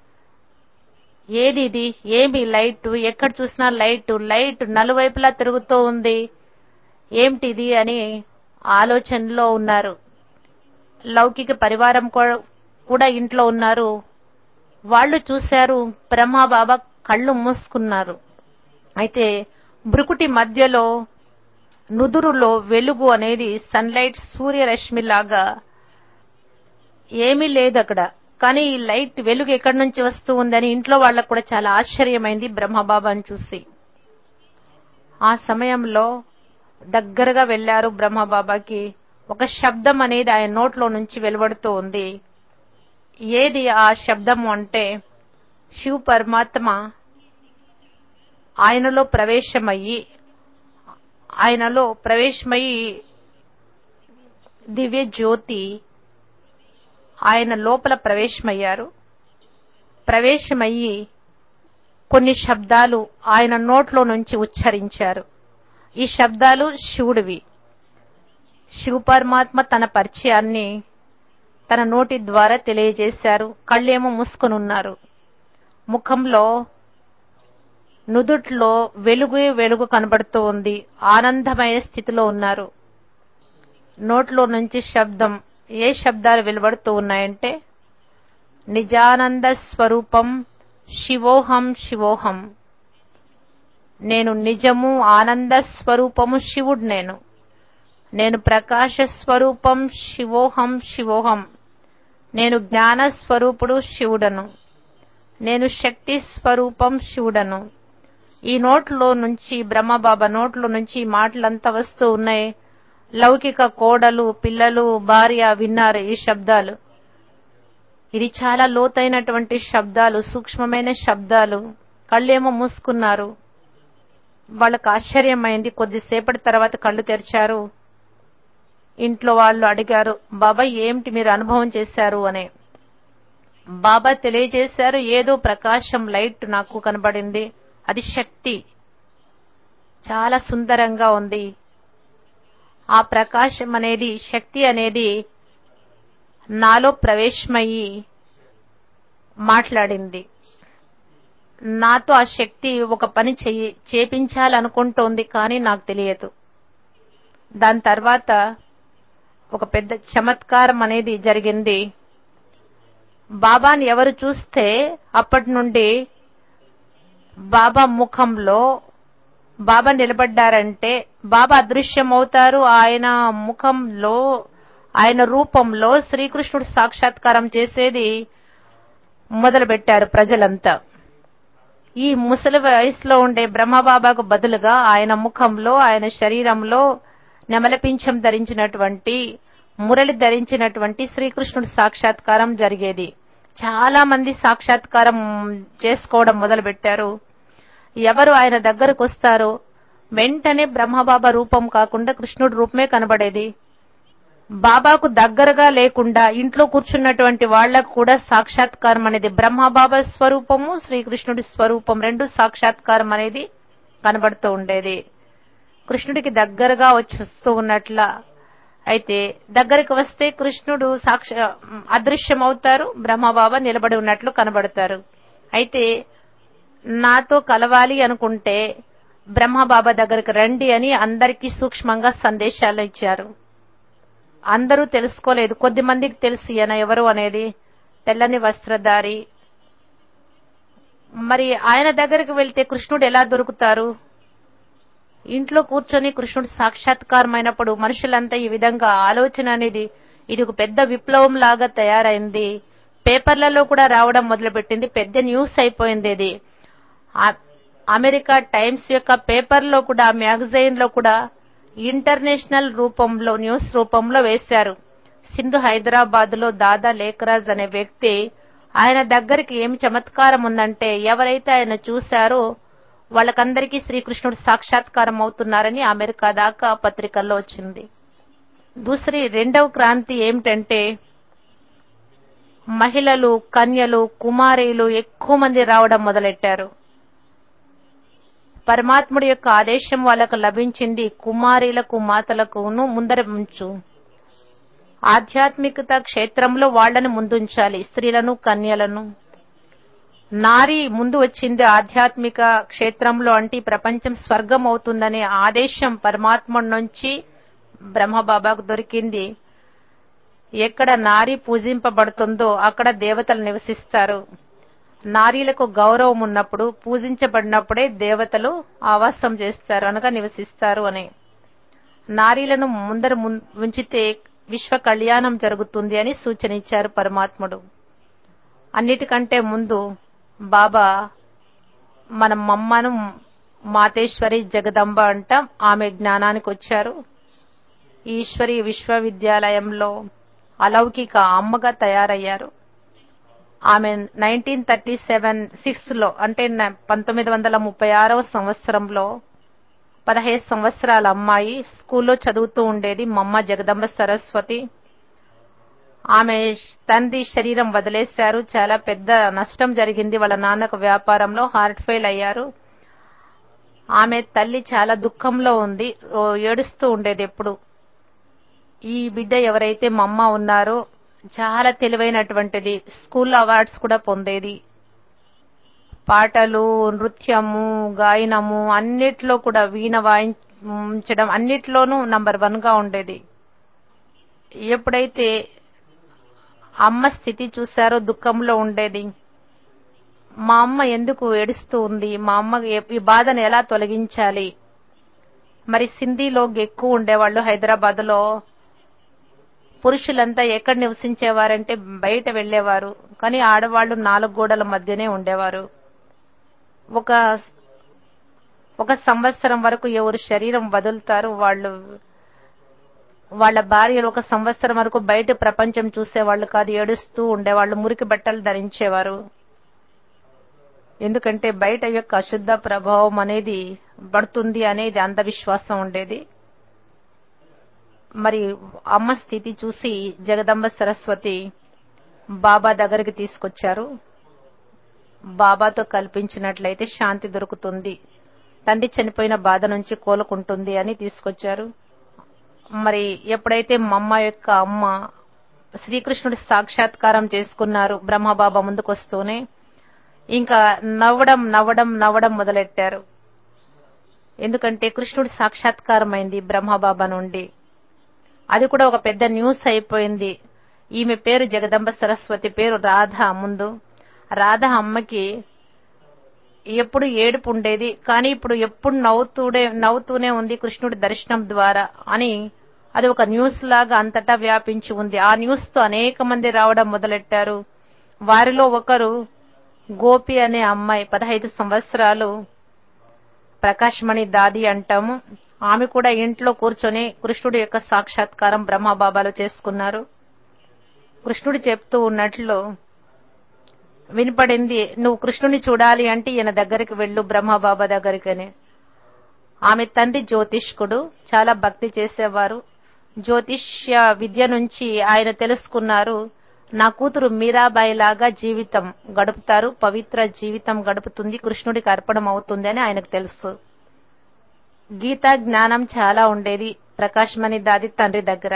ఏది ఇది ఏమి లైట్ ఎక్కడ చూసినా లైట్ లైట్ నలువైపులా తిరుగుతూ ఉంది ఏమిటిది అని ఆలోచనలో ఉన్నారు లౌకిక పరివారం కూ- కూడా ఇంట్లో ఉన్నారు వాళ్ళు చూశారు బ్రహ్మబాబా కళ్ళు మూసుకున్నారు అయితే బ్రుకుటి మధ్యలో నుదురులో వెలుగు అనేది సన్లైట్ సూర్యరశ్మి లాగా ఏమీ లేదు అక్కడ కానీ ఈ లైట్ వెలుగు ఎక్కడి నుంచి వస్తూ ఉందని ఇంట్లో వాళ్ళకు కూడా చాలా ఆశ్చర్యమైంది బ్రహ్మబాబాని చూసి ఆ సమయంలో దగ్గరగా వెళ్లారు బ్రహ్మబాబాకి ఒక శబ్దం అనేది ఆయన నోట్లో నుంచి వెలువడుతూ ఉంది ఏది ఆ శబ్దము అంటే శివ పరమాత్మ ఆయనలో ప్రవేశమయ్యి ఆయనలో ప్రవేశమయ్యి దివ్య జ్యోతి ఆయన లోపల ప్రవేశమయ్యారు ప్రవేశమయ్యి కొన్ని శబ్దాలు ఆయన నోట్లో నుంచి ఉచ్చరించారు ఈ శబ్దాలు శివుడివి శివ పరమాత్మ తన పరిచయాన్ని తన నోటి ద్వారా తెలియజేశారు కళ్ళేమో మూసుకొని ఉన్నారు ముఖంలో నుదుట్లో వెలుగు వెలుగు కనబడుతూ ఉంది ఆనందమైన స్థితిలో ఉన్నారు నోట్లో నుంచి శబ్దం ఏ శబ్దాలు వెలువడుతూ ఉన్నాయంటే నిజానంద స్వరూపం శివోహం శివోహం నేను నిజము ఆనంద స్వరూపము శివుడు నేను నేను ప్రకాశ స్వరూపం శివోహం శివోహం నేను జ్ఞాన స్వరూపుడు శివుడను నేను శక్తి స్వరూపం శివుడను ఈ నోట్లో నుంచి బ్రహ్మబాబా నోట్లో నుంచి ఈ మాటలంతా వస్తూ ఉన్నాయి లౌకిక కోడలు పిల్లలు భార్య విన్నారు ఈ శబ్దాలు ఇది చాలా లోతైనటువంటి శబ్దాలు సూక్ష్మమైన శబ్దాలు కళ్ళేమో మూసుకున్నారు వాళ్ళకు ఆశ్చర్యమైంది కొద్దిసేపటి తర్వాత కళ్ళు తెరిచారు ఇంట్లో వాళ్ళు అడిగారు బాబా ఏమిటి మీరు అనుభవం చేశారు అని బాబా తెలియజేశారు ఏదో ప్రకాశం లైట్ నాకు కనబడింది అది శక్తి చాలా సుందరంగా ఉంది ఆ ప్రకాశం అనేది శక్తి అనేది నాలో ప్రవేశమయ్యి మాట్లాడింది నాతో ఆ శక్తి ఒక పని చెయ్యి చేపించాలనుకుంటోంది కానీ నాకు తెలియదు దాని తర్వాత ఒక పెద్ద చమత్కారం అనేది జరిగింది బాబాని ఎవరు చూస్తే అప్పటి నుండి బాబా ముఖంలో బాబా నిలబడ్డారంటే బాబా అదృశ్యమవుతారు ఆయన ముఖంలో ఆయన రూపంలో శ్రీకృష్ణుడు సాక్షాత్కారం చేసేది మొదలు పెట్టారు ప్రజలంతా ఈ ముసలి వయసులో ఉండే బ్రహ్మబాబాకు బదులుగా ఆయన ముఖంలో ఆయన శరీరంలో నెమలపించం ధరించినటువంటి మురళి ధరించినటువంటి శ్రీకృష్ణుడు సాక్షాత్కారం జరిగేది చాలా మంది సాక్షాత్కారం చేసుకోవడం మొదలు పెట్టారు ఎవరు ఆయన దగ్గరకు వస్తారో వెంటనే బ్రహ్మబాబా రూపం కాకుండా కృష్ణుడి రూపమే కనబడేది బాబాకు దగ్గరగా లేకుండా ఇంట్లో కూర్చున్నటువంటి వాళ్లకు కూడా సాక్షాత్కారం అనేది బ్రహ్మబాబా స్వరూపము శ్రీకృష్ణుడి స్వరూపం రెండు సాక్షాత్కారం అనేది కనబడుతూ ఉండేది కృష్ణుడికి దగ్గరగా వస్తూ ఉన్నట్ల అయితే దగ్గరికి వస్తే కృష్ణుడు సాక్ష అదృశ్యమవుతారు బ్రహ్మబాబా నిలబడి ఉన్నట్లు కనబడతారు అయితే నాతో కలవాలి అనుకుంటే బ్రహ్మబాబా దగ్గరికి రండి అని అందరికీ సూక్ష్మంగా సందేశాలు ఇచ్చారు అందరూ తెలుసుకోలేదు కొద్ది మందికి తెలుసు ఈయన ఎవరు అనేది తెల్లని వస్త్రధారి మరి ఆయన దగ్గరికి వెళ్తే కృష్ణుడు ఎలా దొరుకుతారు ఇంట్లో కూర్చొని కృష్ణుడు సాక్షాత్కారమైనప్పుడు మనుషులంతా ఈ విధంగా ఆలోచన అనేది ఇది ఒక పెద్ద విప్లవం లాగా తయారైంది పేపర్లలో కూడా రావడం మొదలుపెట్టింది పెద్ద న్యూస్ అయిపోయింది ఇది అమెరికా టైమ్స్ యొక్క పేపర్లో కూడా మ్యాగజైన్ లో కూడా ఇంటర్నేషనల్ రూపంలో న్యూస్ రూపంలో వేశారు సింధు హైదరాబాద్ లో దాదా లేఖరాజ్ అనే వ్యక్తి ఆయన దగ్గరికి ఏమి చమత్కారం ఉందంటే ఎవరైతే ఆయన చూశారో వాళ్ళకందరికీ శ్రీకృష్ణుడు సాక్షాత్కారం అవుతున్నారని అమెరికా దాకా పత్రికల్లో వచ్చింది దూసరి రెండవ క్రాంతి ఏమిటంటే మహిళలు కన్యలు కుమారీలు ఎక్కువ మంది రావడం మొదలెట్టారు పరమాత్ముడి యొక్క ఆదేశం వాళ్ళకు లభించింది కుమారీలకు మాతలకును ముందర ఉంచు ఆధ్యాత్మికత క్షేత్రంలో వాళ్లను ముందుంచాలి స్త్రీలను కన్యలను నారి ముందు వచ్చింది ఆధ్యాత్మిక క్షేత్రంలో అంటే ప్రపంచం స్వర్గం అవుతుందనే ఆదేశం పరమాత్మ నుంచి బ్రహ్మబాబాకు దొరికింది ఎక్కడ నారి పూజింపబడుతుందో అక్కడ దేవతలు నివసిస్తారు నారీలకు గౌరవం ఉన్నప్పుడు పూజించబడినప్పుడే దేవతలు ఆవాసం చేస్తారు అనగా నివసిస్తారు అని నారీలను ముందర ఉంచితే విశ్వ కళ్యాణం జరుగుతుంది అని సూచన ఇచ్చారు పరమాత్ముడు అన్నిటికంటే ముందు బాబా మన మమ్మను మాతేశ్వరి జగదంబ అంటాం ఆమె జ్ఞానానికి వచ్చారు ఈశ్వరి విశ్వవిద్యాలయంలో అలౌకిక అమ్మగా తయారయ్యారు ఆమె నైన్టీన్ థర్టీ సెవెన్ సిక్స్ లో అంటే పంతొమ్మిది వందల ముప్పై ఆరవ సంవత్సరంలో పదహైదు సంవత్సరాల అమ్మాయి స్కూల్లో చదువుతూ ఉండేది మమ్మ జగదంబ సరస్వతి ఆమె తండ్రి శరీరం వదిలేశారు చాలా పెద్ద నష్టం జరిగింది వాళ్ళ నాన్నకు వ్యాపారంలో హార్ట్ ఫెయిల్ అయ్యారు ఆమె తల్లి చాలా దుఃఖంలో ఉంది ఏడుస్తూ ఉండేది ఎప్పుడు ఈ బిడ్డ ఎవరైతే మమ్మ ఉన్నారో చాలా తెలివైనటువంటిది స్కూల్ అవార్డ్స్ కూడా పొందేది పాటలు నృత్యము గాయనము అన్నిట్లో కూడా వీణ వాయించడం అన్నిట్లోనూ నంబర్ వన్ గా ఉండేది ఎప్పుడైతే అమ్మ స్థితి చూశారు దుఃఖంలో ఉండేది మా అమ్మ ఎందుకు ఏడుస్తూ ఉంది మా అమ్మ ఏ- ఈ బాధను ఎలా తొలగించాలి మరి సింధీలో ఎక్కువ ఉండేవాళ్ళు హైదరాబాద్ లో పురుషులంతా ఎక్కడ నివసించేవారంటే బయట వెళ్ళేవారు కానీ ఆడవాళ్ళు నాలుగు గోడల మధ్యనే ఉండేవారు ఒక ఒక సంవత్సరం వరకు ఎవరు శరీరం వదులుతారు వాళ్ళు వాళ్ళ భార్యలు ఒక సంవత్సరం వరకు బయట ప్రపంచం చూసేవాళ్ళు కాదు ఏడుస్తూ ఉండేవాళ్ళు మురికి బట్టలు ధరించేవారు ఎందుకంటే బయట యొక్క అశుద్ధ ప్రభావం అనేది పడుతుంది అనేది అంధవిశ్వాసం ఉండేది మరి అమ్మ స్థితి చూసి జగదంబ సరస్వతి బాబా దగ్గరికి తీసుకొచ్చారు బాబాతో కల్పించినట్లయితే శాంతి దొరుకుతుంది తండ్రి చనిపోయిన బాధ నుంచి కోలుకుంటుంది అని తీసుకొచ్చారు మరి ఎప్పుడైతే మా అమ్మ యొక్క అమ్మ శ్రీకృష్ణుడి సాక్షాత్కారం చేసుకున్నారు బ్రహ్మబాబా ముందుకొస్తూనే ఇంకా నవ్వడం నవ్వడం నవ్వడం మొదలెట్టారు ఎందుకంటే కృష్ణుడి సాక్షాత్కారం అయింది బ్రహ్మబాబా నుండి అది కూడా ఒక పెద్ద న్యూస్ అయిపోయింది ఈమె పేరు జగదంబ సరస్వతి పేరు రాధ ముందు రాధ అమ్మకి ఎప్పుడు ఏడుపు ఉండేది కానీ ఇప్పుడు ఎప్పుడు నవ్వుతూనే నవ్వుతూనే ఉంది కృష్ణుడి దర్శనం ద్వారా అని అది ఒక న్యూస్ లాగా అంతటా వ్యాపించి ఉంది ఆ న్యూస్ తో అనేక మంది రావడం మొదలెట్టారు వారిలో ఒకరు గోపి అనే అమ్మాయి పదహైదు సంవత్సరాలు ప్రకాశ్మణి దాది అంటాము ఆమె కూడా ఇంట్లో కూర్చొని కృష్ణుడి యొక్క సాక్షాత్కారం బ్రహ్మబాబాలో చేసుకున్నారు కృష్ణుడు చెప్తూ ఉన్నట్లు వినపడింది నువ్వు కృష్ణుని చూడాలి అంటే ఈయన దగ్గరికి వెళ్ళు బ్రహ్మబాబా దగ్గరికని ఆమె తండ్రి జ్యోతిష్కుడు చాలా భక్తి చేసేవారు జ్యోతిష్య విద్య నుంచి ఆయన తెలుసుకున్నారు నా కూతురు మీరాబాయి లాగా జీవితం గడుపుతారు పవిత్ర జీవితం గడుపుతుంది కృష్ణుడికి అర్పణం అవుతుంది అని ఆయనకు తెలుసు గీతా జ్ఞానం చాలా ఉండేది ప్రకాశ్మణి దాది తండ్రి దగ్గర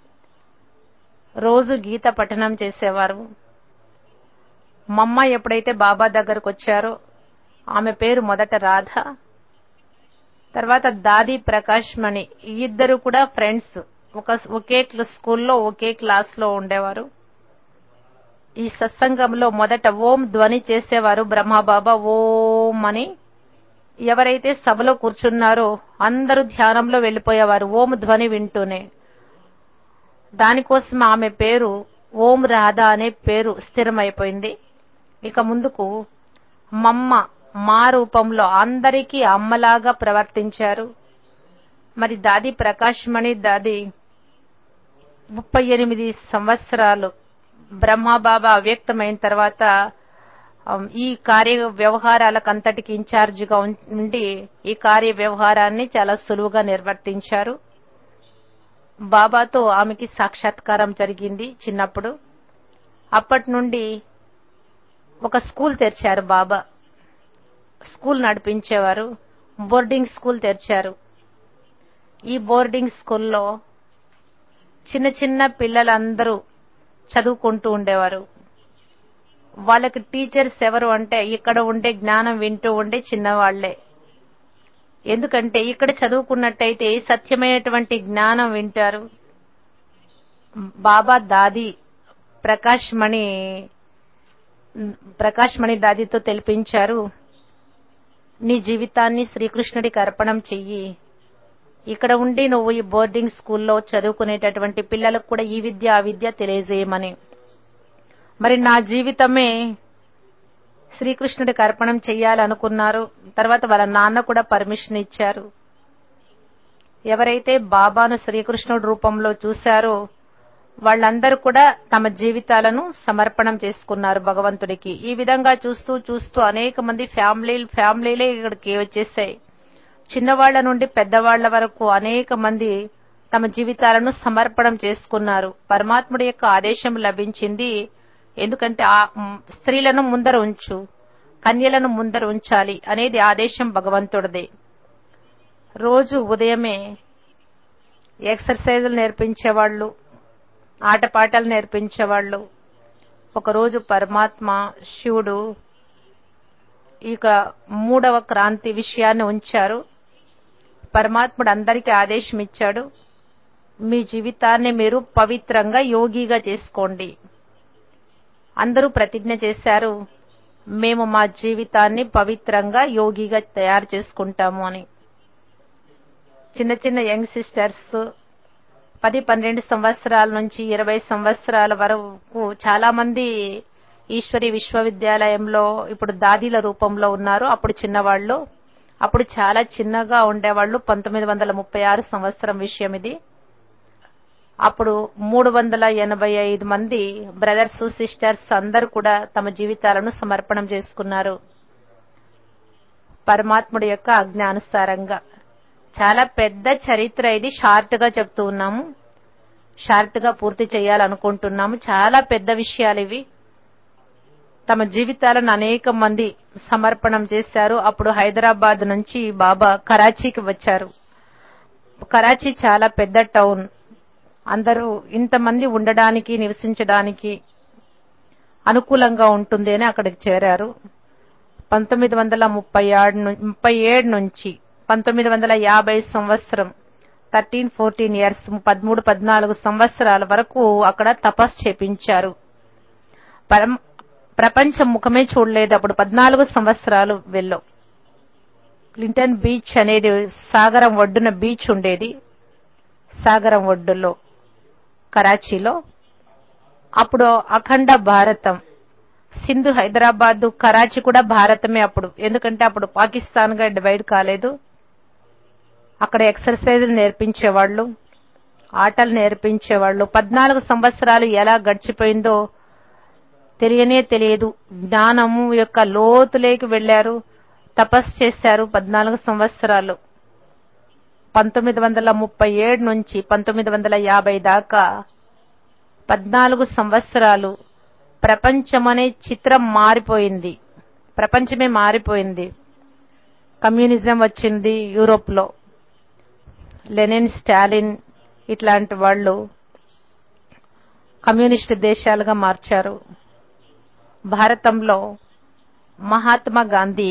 రోజు గీత పఠనం చేసేవారు మమ్మ ఎప్పుడైతే బాబా దగ్గరకు వచ్చారో ఆమె పేరు మొదట రాధ తర్వాత దాది ప్రకాష్ మణి ఈ ఇద్దరు కూడా ఫ్రెండ్స్ ఒక ఒకే క్ల- స్కూల్లో ఒకే క్లాస్ లో ఉండేవారు ఈ సత్సంగంలో మొదట ఓం ధ్వని చేసేవారు బ్రహ్మబాబా ఓం అని ఎవరైతే సభలో కూర్చున్నారో అందరూ ధ్యానంలో వెళ్లిపోయేవారు ఓం ధ్వని వింటూనే దానికోసం ఆమె పేరు ఓం రాధ అనే పేరు స్థిరమైపోయింది ఇక ముందుకు మమ్మ మా రూపంలో అందరికీ అమ్మలాగా ప్రవర్తించారు మరి దాది ప్రకాశ్మణి దాది ముప్పై ఎనిమిది సంవత్సరాలు బ్రహ్మబాబా అవ్యక్తమైన తర్వాత ఆమ్, ఈ కార్య వ్యవహారాలకంతటికి ఇన్ఛార్జిగా ఉం- ఉండి ఈ కార్య వ్యవహారాన్ని చాలా సులువుగా నిర్వర్తించారు బాబాతో ఆమెకి సాక్షాత్కారం జరిగింది చిన్నప్పుడు అప్పటి నుండి ఒక స్కూల్ తెరిచారు బాబా స్కూల్ నడిపించేవారు బోర్డింగ్ స్కూల్ తెరిచారు ఈ బోర్డింగ్ స్కూల్లో చిన్న చిన్న పిల్లలందరూ చదువుకుంటూ ఉండేవారు వాళ్ళకి టీచర్స్ ఎవరు అంటే ఇక్కడ ఉండే జ్ఞానం వింటూ ఉండే చిన్నవాళ్లే ఎందుకంటే ఇక్కడ చదువుకున్నట్టయితే సత్యమైనటువంటి జ్ఞానం వింటారు బాబా దాది ప్రకాష్ మణి ప్రకాష్ మణి దాదితో తెలిపించారు నీ జీవితాన్ని శ్రీకృష్ణుడికి అర్పణం చెయ్యి ఇక్కడ ఉండి నువ్వు ఈ బోర్డింగ్ స్కూల్లో చదువుకునేటటువంటి పిల్లలకు కూడా ఈ విద్య ఆ విద్య తెలియజేయమని మరి నా జీవితమే శ్రీకృష్ణుడికి అర్పణం చెయ్యాలనుకున్నారు తర్వాత వాళ్ళ నాన్న కూడా పర్మిషన్ ఇచ్చారు ఎవరైతే బాబాను శ్రీకృష్ణుడి రూపంలో చూశారో వాళ్ళందరూ కూడా తమ జీవితాలను సమర్పణం చేసుకున్నారు భగవంతుడికి ఈ విధంగా చూస్తూ చూస్తూ అనేక మంది ఫ్యామిలీ ఫ్యామిలీలే ఇక్కడికి వచ్చేసాయి చిన్నవాళ్ల నుండి పెద్దవాళ్ల వరకు అనేక మంది తమ జీవితాలను సమర్పణం చేసుకున్నారు పరమాత్ముడి యొక్క ఆదేశం లభించింది ఎందుకంటే ఆ మ్, స్త్రీలను ముందర ఉంచు కన్యలను ముందర ఉంచాలి అనేది ఆదేశం భగవంతుడిదే రోజు ఉదయమే ఎక్సర్సైజులు నేర్పించేవాళ్ళు ఆటపాటలు నేర్పించేవాళ్ళు ఒకరోజు పరమాత్మ శివుడు ఇక మూడవ క్రాంతి విషయాన్ని ఉంచారు పరమాత్ముడు అందరికీ ఆదేశం ఇచ్చాడు మీ జీవితాన్ని మీరు పవిత్రంగా యోగిగా చేసుకోండి అందరూ ప్రతిజ్ఞ చేశారు మేము మా జీవితాన్ని పవిత్రంగా యోగిగా తయారు చేసుకుంటాము అని చిన్న చిన్న యంగ్ సిస్టర్స్ పది పన్నెండు సంవత్సరాల నుంచి ఇరవై సంవత్సరాల వరకు చాలా మంది ఈశ్వరి విశ్వవిద్యాలయంలో ఇప్పుడు దాదీల రూపంలో ఉన్నారు అప్పుడు చిన్నవాళ్ళు అప్పుడు చాలా చిన్నగా ఉండేవాళ్ళు పంతొమ్మిది వందల ముప్పై ఆరు సంవత్సరం విషయం ఇది అప్పుడు మూడు వందల ఎనభై ఐదు మంది బ్రదర్స్ సిస్టర్స్ అందరూ కూడా తమ జీవితాలను సమర్పణం చేసుకున్నారు పరమాత్ముడి యొక్క ఆజ్ఞానుసారంగా చాలా పెద్ద చరిత్ర ఇది షార్ట్ గా చెప్తూ ఉన్నాము షార్ట్ గా పూర్తి చేయాలనుకుంటున్నాము చాలా పెద్ద విషయాలు ఇవి తమ జీవితాలను అనేక మంది సమర్పణం చేశారు అప్పుడు హైదరాబాద్ నుంచి బాబా కరాచీకి వచ్చారు కరాచీ చాలా పెద్ద టౌన్ అందరూ ఇంతమంది ఉండడానికి నివసించడానికి అనుకూలంగా ఉంటుంది అని అక్కడికి చేరారు పంతొమ్మిది వందల ముప్పై ఏడు ముప్పై ఏడు నుంచి పంతొమ్మిది వందల యాభై సంవత్సరం థర్టీన్ ఫోర్టీన్ ఇయర్స్ పదమూడు పద్నాలుగు సంవత్సరాల వరకు అక్కడ తపస్సు చేపించారు పరం ప్రపంచం ముఖమే చూడలేదు అప్పుడు పద్నాలుగు సంవత్సరాలు వెళ్ళో క్లింటన్ బీచ్ అనేది సాగరం ఒడ్డున బీచ్ ఉండేది సాగరం ఒడ్డులో కరాచీలో అప్పుడు అఖండ భారతం సింధు హైదరాబాద్ కరాచీ కూడా భారతమే అప్పుడు ఎందుకంటే అప్పుడు పాకిస్తాన్ గా డివైడ్ కాలేదు అక్కడ ఎక్సర్సైజులు నేర్పించేవాళ్ళు ఆటలు నేర్పించేవాళ్ళు పద్నాలుగు సంవత్సరాలు ఎలా గడిచిపోయిందో తెలియనే తెలియదు జ్ఞానము యొక్క లోతులేకి వెళ్లారు తపస్సు చేశారు పద్నాలుగు సంవత్సరాలు పంతొమ్మిది వందల ముప్పై ఏడు నుంచి పంతొమ్మిది వందల యాభై దాకా పద్నాలుగు సంవత్సరాలు ప్రపంచమనే చిత్రం మారిపోయింది ప్రపంచమే మారిపోయింది కమ్యూనిజం వచ్చింది యూరోప్ లో లెనిన్ స్టాలిన్ ఇట్లాంటి వాళ్ళు కమ్యూనిస్ట్ దేశాలుగా మార్చారు భారతంలో మహాత్మా గాంధీ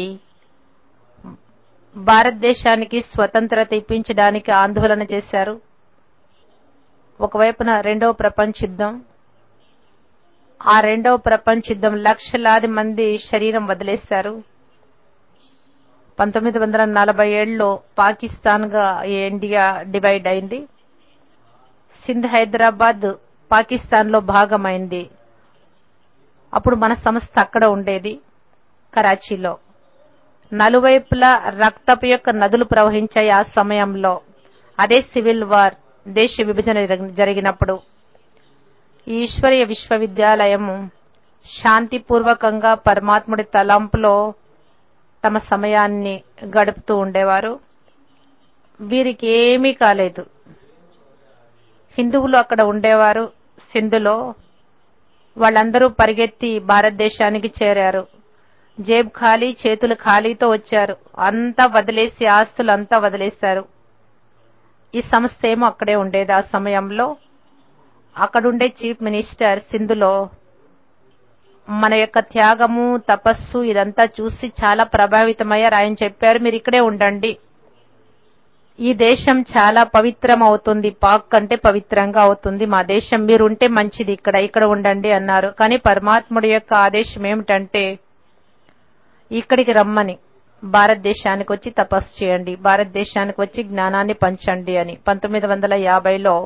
భారతదేశానికి స్వతంత్రత ఇప్పించడానికి ఆందోళన చేశారు ఒకవైపున రెండవ ప్రపంచ యుద్ధం ఆ రెండవ ప్రపంచ యుద్ధం లక్షలాది మంది శరీరం వదిలేశారు పంతొమ్మిది వందల నలభై ఏడులో పాకిస్తాన్ గా ఇండియా డివైడ్ అయింది సింధ్ హైదరాబాద్ పాకిస్తాన్ లో భాగమైంది అప్పుడు మన సంస్థ అక్కడ ఉండేది కరాచీలో నలువైపులా రక్తపు యొక్క నదులు ప్రవహించాయి ఆ సమయంలో అదే సివిల్ వార్ దేశ విభజన జరిగినప్పుడు ఈశ్వరీయ విశ్వవిద్యాలయము శాంతిపూర్వకంగా పరమాత్ముడి తలంపులో తమ సమయాన్ని గడుపుతూ ఉండేవారు వీరికి ఏమీ కాలేదు హిందువులు అక్కడ ఉండేవారు సింధులో వాళ్ళందరూ పరిగెత్తి భారతదేశానికి చేరారు జేబు ఖాళీ చేతులు ఖాళీతో వచ్చారు అంతా వదిలేసి ఆస్తులు అంతా వదిలేశారు ఈ సంస్థ ఏమో అక్కడే ఉండేది ఆ సమయంలో అక్కడుండే చీఫ్ మినిస్టర్ సింధులో మన యొక్క త్యాగము తపస్సు ఇదంతా చూసి చాలా ప్రభావితమయ్యారు ఆయన చెప్పారు మీరు ఇక్కడే ఉండండి ఈ దేశం చాలా పవిత్రం అవుతుంది పాక్ కంటే పవిత్రంగా అవుతుంది మా దేశం మీరు ఉంటే మంచిది ఇక్కడ ఇక్కడ ఉండండి అన్నారు కానీ పరమాత్ముడి యొక్క ఆదేశం ఏమిటంటే ఇక్కడికి రమ్మని భారతదేశానికి వచ్చి తపస్సు చేయండి భారతదేశానికి వచ్చి జ్ఞానాన్ని పంచండి అని పంతొమ్మిది వందల యాభైలో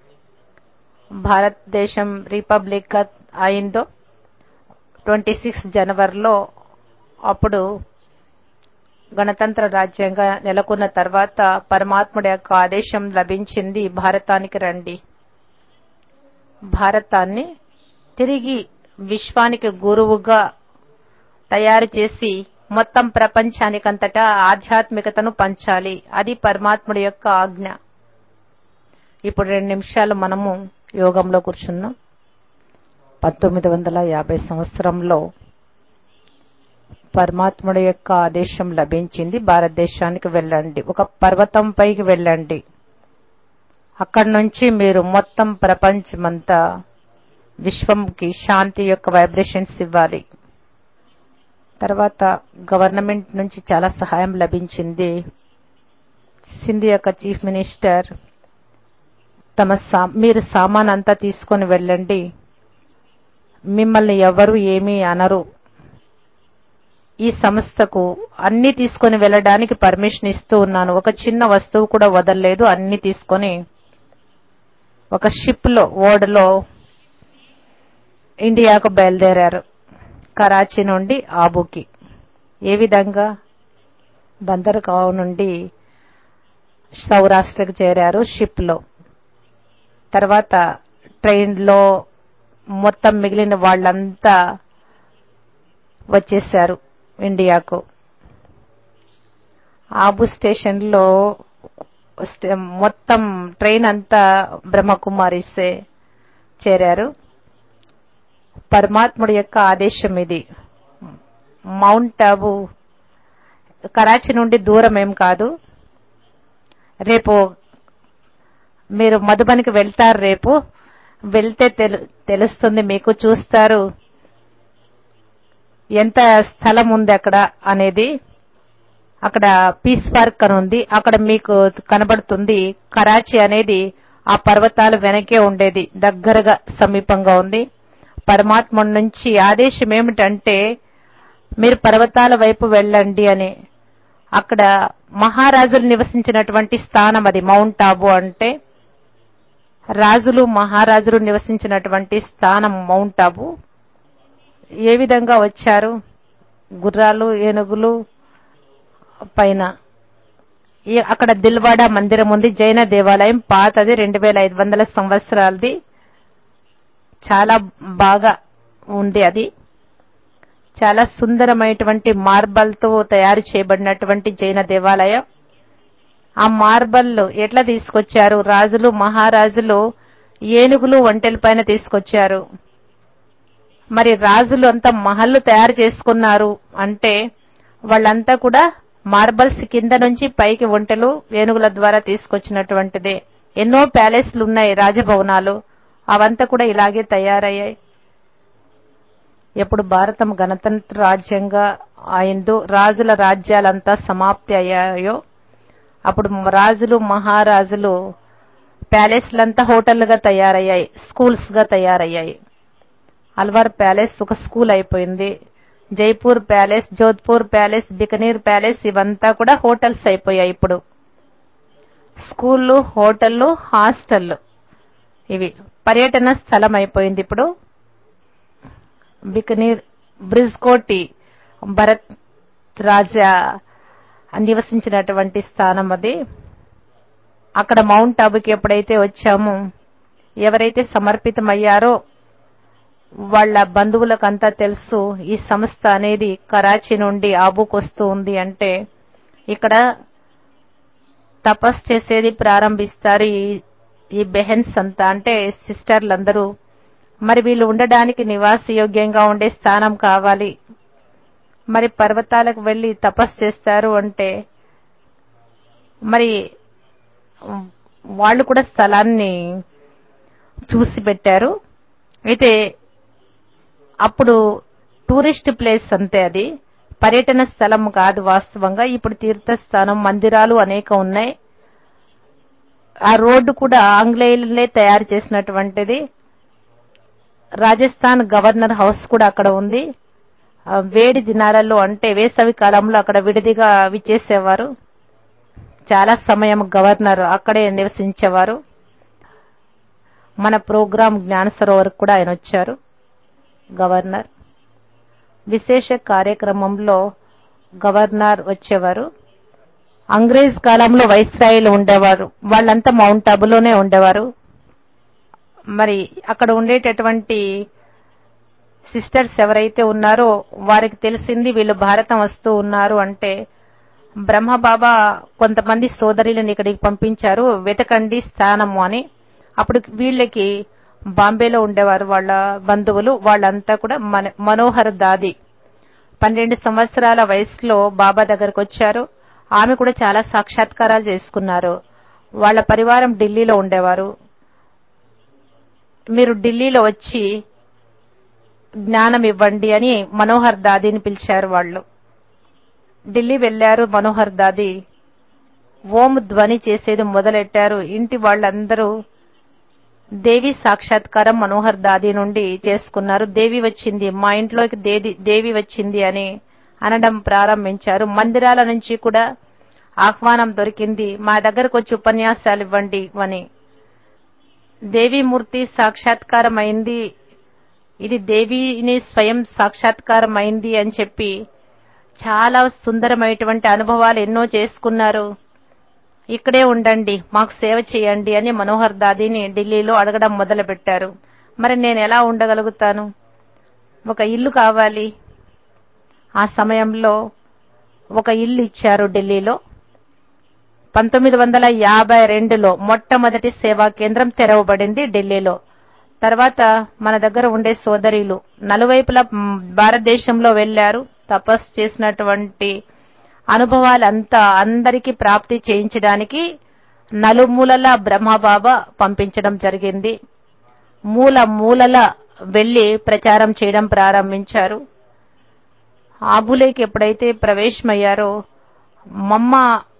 భారతదేశం రిపబ్లిక్ అయిందో ట్వంటీ సిక్స్ జనవరిలో అప్పుడు గణతంత్ర రాజ్యంగా నెలకొన్న తర్వాత పరమాత్ముడి యొక్క ఆదేశం లభించింది భారతానికి రండి భారతాన్ని తిరిగి విశ్వానికి గురువుగా తయారు చేసి మొత్తం ప్రపంచానికంతటా ఆధ్యాత్మికతను పంచాలి అది పరమాత్ముడి యొక్క ఆజ్ఞ ఇప్పుడు రెండు నిమిషాలు మనము యోగంలో కూర్చున్నాం పంతొమ్మిది వందల యాభై సంవత్సరంలో పరమాత్ముడి యొక్క ఆదేశం లభించింది భారతదేశానికి వెళ్ళండి ఒక పర్వతం పైకి వెళ్ళండి అక్కడి నుంచి మీరు మొత్తం ప్రపంచమంతా విశ్వంకి శాంతి యొక్క వైబ్రేషన్స్ ఇవ్వాలి తర్వాత గవర్నమెంట్ నుంచి చాలా సహాయం లభించింది సింధు యొక్క చీఫ్ మినిస్టర్ తమ మీరు సామాన్ అంతా తీసుకొని వెళ్ళండి మిమ్మల్ని ఎవరు ఏమీ అనరు ఈ సంస్థకు అన్ని తీసుకొని వెళ్ళడానికి పర్మిషన్ ఇస్తూ ఉన్నాను ఒక చిన్న వస్తువు కూడా వదలలేదు అన్ని తీసుకొని ఒక షిప్ లో ఓడలో ఇండియాకు బయలుదేరారు కరాచీ నుండి ఆబుకి ఏ విధంగా బందర్గావ్ నుండి సౌరాష్ట్రకు చేరారు షిప్ లో తర్వాత ట్రైన్ లో మొత్తం మిగిలిన వాళ్ళంతా వచ్చేసారు ఇండియాకు ఆబు స్టేషన్ లో స్టే- మొత్తం ట్రైన్ అంతా బ్రహ్మకుమారిసే చేరారు పరమాత్ముడి యొక్క ఆదేశం ఇది మౌంట్ ఆబు కరాచీ నుండి దూరం ఏం కాదు రేపు మీరు మధుబనికి వెళ్తారు రేపు వెళ్తే తెలు- తెలుస్తుంది మీకు చూస్తారు ఎంత స్థలం ఉంది అక్కడ అనేది అక్కడ పీస్ పార్క్ అని ఉంది అక్కడ మీకు కనబడుతుంది కరాచీ అనేది ఆ పర్వతాల వెనకే ఉండేది దగ్గరగా సమీపంగా ఉంది పరమాత్మ నుంచి ఆదేశం ఏమిటంటే మీరు పర్వతాల వైపు వెళ్ళండి అని అక్కడ మహారాజులు నివసించినటువంటి స్థానం అది మౌంట్ ఆబు అంటే రాజులు మహారాజులు నివసించినటువంటి స్థానం మౌంట్ ఆబు ఏ విధంగా వచ్చారు గుర్రాలు ఏనుగులు పైన ఈ అక్కడ దిల్వాడ మందిరం ఉంది జైన దేవాలయం పాతది రెండు వేల ఐదు వందల సంవత్సరాలది చాలా బాగా ఉంది అది చాలా సుందరమైనటువంటి మార్బల్ తో తయారు చేయబడినటువంటి జైన దేవాలయం ఆ మార్బల్ ఎట్లా తీసుకొచ్చారు రాజులు మహారాజులు ఏనుగులు ఒంటెల పైన తీసుకొచ్చారు మరి రాజులు అంతా మహల్లు తయారు చేసుకున్నారు అంటే వాళ్ళంతా కూడా మార్బల్స్ కింద నుంచి పైకి ఒంటెలు ఏనుగుల ద్వారా తీసుకొచ్చినటువంటిదే ఎన్నో ప్యాలెస్లు ఉన్నాయి రాజభవనాలు అవంతా కూడా ఇలాగే తయారయ్యాయి ఎప్పుడు భారతం గణతంత్ర రాజ్యంగా అయిందో రాజుల రాజ్యాలంతా సమాప్తి అయ్యాయో అప్పుడు రాజులు మహారాజులు ప్యాలెస్లంతా హోటళ్లుగా తయారయ్యాయి స్కూల్స్ గా తయారయ్యాయి అల్వార్ ప్యాలెస్ ఒక స్కూల్ అయిపోయింది Jaipur palace Jodhpur palace Bikaner palace ఇవంతా కూడా హోటల్స్ అయిపోయాయి ఇప్పుడు స్కూళ్ళు హోటళ్లు హాస్టళ్లు ఇవి పర్యటన స్థలం అయిపోయింది ఇప్పుడు బికనీర్ బ్రిజ్ కోటి భరత్ రాజా నివసించినటువంటి స్థానం అది అక్కడ మౌంట్ ఆబుకి ఎప్పుడైతే వచ్చామో ఎవరైతే సమర్పితమయ్యారో వాళ్ళ బంధువులకంతా తెలుసు ఈ సంస్థ అనేది కరాచీ నుండి ఆబుకు వస్తూ ఉంది అంటే ఇక్కడ తపస్ చేసేది ప్రారంభిస్తారు ఈ ఈ బెహన్స్ అంతా అంటే సిస్టర్లందరూ మరి వీళ్ళు ఉండడానికి నివాసయోగ్యంగా ఉండే స్థానం కావాలి మరి పర్వతాలకు వెళ్లి తపస్సు చేస్తారు అంటే మరి వాళ్ళు కూడా స్థలాన్ని చూసి పెట్టారు అయితే అప్పుడు టూరిస్ట్ ప్లేస్ అంతే అది పర్యటన స్థలం కాదు వాస్తవంగా ఇప్పుడు తీర్థస్థానం మందిరాలు అనేక ఉన్నాయి ఆ రోడ్డు కూడా ఆంగ్లేయులనే తయారు చేసినటువంటిది రాజస్థాన్ గవర్నర్ హౌస్ కూడా అక్కడ ఉంది ఆ వేడి దినాలలో అంటే వేసవి కాలంలో అక్కడ విడిదిగా విచ్చేసేవారు చాలా సమయం గవర్నర్ అక్కడే నివసించేవారు మన ప్రోగ్రాం జ్ఞాన సరోవర్ కూడా ఆయన వచ్చారు గవర్నర్ విశేష కార్యక్రమంలో గవర్నర్ వచ్చేవారు అంగ్రేజ్ కాలంలో వైస్రాయిలు ఉండేవారు వాళ్ళంతా మౌంట్ అబులోనే ఉండేవారు మరి అక్కడ ఉండేటటువంటి సిస్టర్స్ ఎవరైతే ఉన్నారో వారికి తెలిసింది వీళ్ళు భారతం వస్తూ ఉన్నారు అంటే బ్రహ్మబాబా కొంతమంది సోదరులను ఇక్కడికి పంపించారు వెతకండి స్థానము అని అప్పుడు వీళ్ళకి బాంబేలో ఉండేవారు వాళ్ళ బంధువులు వాళ్ళంతా కూడా మన మనోహర్ దాది పన్నెండు సంవత్సరాల వయసులో బాబా దగ్గరకు వచ్చారు ఆమె కూడా చాలా సాక్షాత్కారాలు చేసుకున్నారు వాళ్ళ పరివారం ఢిల్లీలో ఉండేవారు మీరు ఢిల్లీలో వచ్చి జ్ఞానం ఇవ్వండి అని మనోహర్ దాదిని పిలిచారు వాళ్ళు ఢిల్లీ వెళ్లారు మనోహర్ దాది ఓం ధ్వని చేసేది మొదలెట్టారు ఇంటి వాళ్ళందరూ దేవి సాక్షాత్కారం మనోహర్ దాది నుండి చేసుకున్నారు దేవి వచ్చింది మా ఇంట్లోకి దేది దేవి వచ్చింది అని అనడం ప్రారంభించారు మందిరాల నుంచి కూడా ఆహ్వానం దొరికింది మా దగ్గరకు వచ్చి ఉపన్యాసాలు ఇవ్వండి అని దేవీమూర్తి సాక్షాత్కారం అయింది ఇది దేవిని స్వయం సాక్షాత్కారం అయింది అని చెప్పి చాలా సుందరమైనటువంటి అనుభవాలు ఎన్నో చేసుకున్నారు ఇక్కడే ఉండండి మాకు సేవ చేయండి అని మనోహర్ దాదిని ఢిల్లీలో అడగడం మొదలుపెట్టారు మరి నేను ఎలా ఉండగలుగుతాను ఒక ఇల్లు కావాలి ఆ సమయంలో ఒక ఇల్లు ఇచ్చారు ఢిల్లీలో పంతొమ్మిది వందల యాభై రెండులో మొట్టమొదటి సేవా కేంద్రం తెరవబడింది ఢిల్లీలో తర్వాత మన దగ్గర ఉండే సోదరీలు నలువైపులా మ్, భారతదేశంలో వెళ్లారు తపస్సు చేసినటువంటి అనుభవాలంతా అందరికీ ప్రాప్తి చేయించడానికి నలుమూలల బ్రహ్మబాబా పంపించడం జరిగింది మూల మూలల వెళ్లి ప్రచారం చేయడం ప్రారంభించారు ఆబులేకి ఎప్పుడైతే ప్రవేశమయ్యారో మమ్మ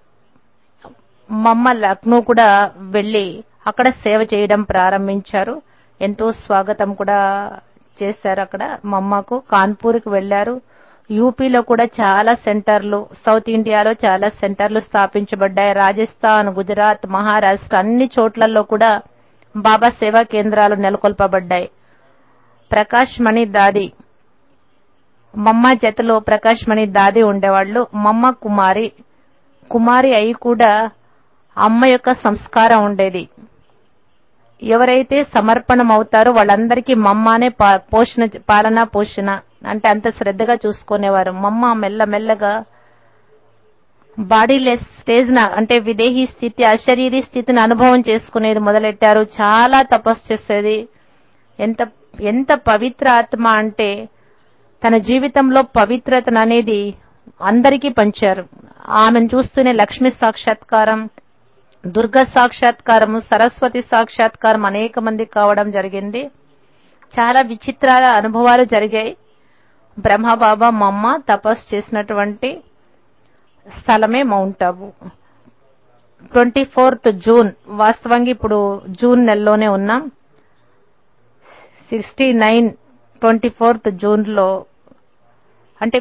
మమ్మ లక్నో కూడా వెళ్లి అక్కడ సేవ చేయడం ప్రారంభించారు ఎంతో స్వాగతం కూడా చేశారు అక్కడ మమ్మకు కాన్పూర్కి వెళ్లారు యూపీలో కూడా చాలా సెంటర్లు సౌత్ ఇండియాలో చాలా సెంటర్లు స్థాపించబడ్డాయి రాజస్థాన్ గుజరాత్ మహారాష్ట్ర అన్ని చోట్లలో కూడా బాబా సేవా కేంద్రాలు నెలకొల్పబడ్డాయి ప్రకాష్ మణి దాది మమ్మ జతలో ప్రకాష్ మణి దాది ఉండేవాళ్ళు మమ్మ కుమారి కుమారి అయి కూడా అమ్మ యొక్క సంస్కారం ఉండేది ఎవరైతే సమర్పణం అవుతారో వాళ్ళందరికీ మమ్మానే పా- పోషణ పాలన పోషణ అంటే అంత శ్రద్ధగా చూసుకునేవారు మమ్మ మెల్ల మెల్లగా బాడీలెస్ స్టేజ్ న అంటే విదేహీ స్థితి అశరీరీ స్థితిని అనుభవం చేసుకునేది మొదలెట్టారు చాలా తపస్సు చేసేది ఎంత ఎంత పవిత్ర ఆత్మ అంటే తన జీవితంలో పవిత్రతను అనేది అందరికీ పంచారు ఆమెను చూస్తూనే లక్ష్మి సాక్షాత్కారం దుర్గ సాక్షాత్కారము సరస్వతి సాక్షాత్కారం అనేక మంది కావడం జరిగింది చాలా విచిత్రాల అనుభవాలు జరిగాయి బ్రహ్మబాబా మమ్మ తపస్సు చేసినటువంటి స్థలమే mount Abu twenty fourth June వాస్తవంగా ఇప్పుడు జూన్ నెలలోనే ఉన్నాం సిక్స్టీ నైన్ ట్వంటీ ఫోర్త్ జూన్లో అంటే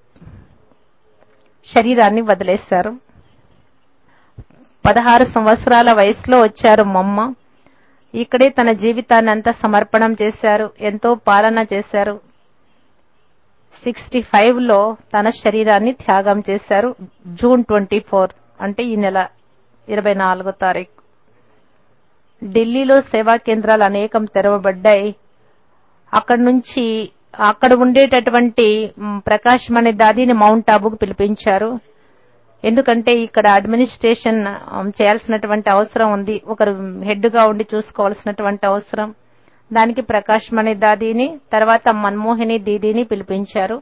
శరీరాన్ని వదిలేశారు పదహారు సంవత్సరాల వయసులో వచ్చారు మమ్మ ఇక్కడే తన జీవితాన్ని అంతా సమర్పణం చేశారు ఎంతో పాలన చేశారు సిక్స్టీ ఫైవ్ లో తన శరీరాన్ని త్యాగం చేశారు జూన్ ట్వంటీ ఫోర్ అంటే ఈ నెల ఇరవై నాలుగో తారీఖు ఢిల్లీలో సేవా కేంద్రాలు అనేకం తెరవబడ్డాయి అక్కడి నుంచి అక్కడ ఉండేటటువంటి మ్, ప్రకాష్ మణి దాదిని మౌంట్ ఆబుకు పిలిపించారు ఎందుకంటే ఇక్కడ అడ్మినిస్ట్రేషన్ ఉమ్, చేయాల్సినటువంటి అవసరం ఉంది ఒకరు హెడ్ గా ఉండి చూసుకోవాల్సినటువంటి అవసరం దానికి ప్రకాష్ మణి దాదీని తర్వాత మన్మోహిని దీదీని పిలిపించారు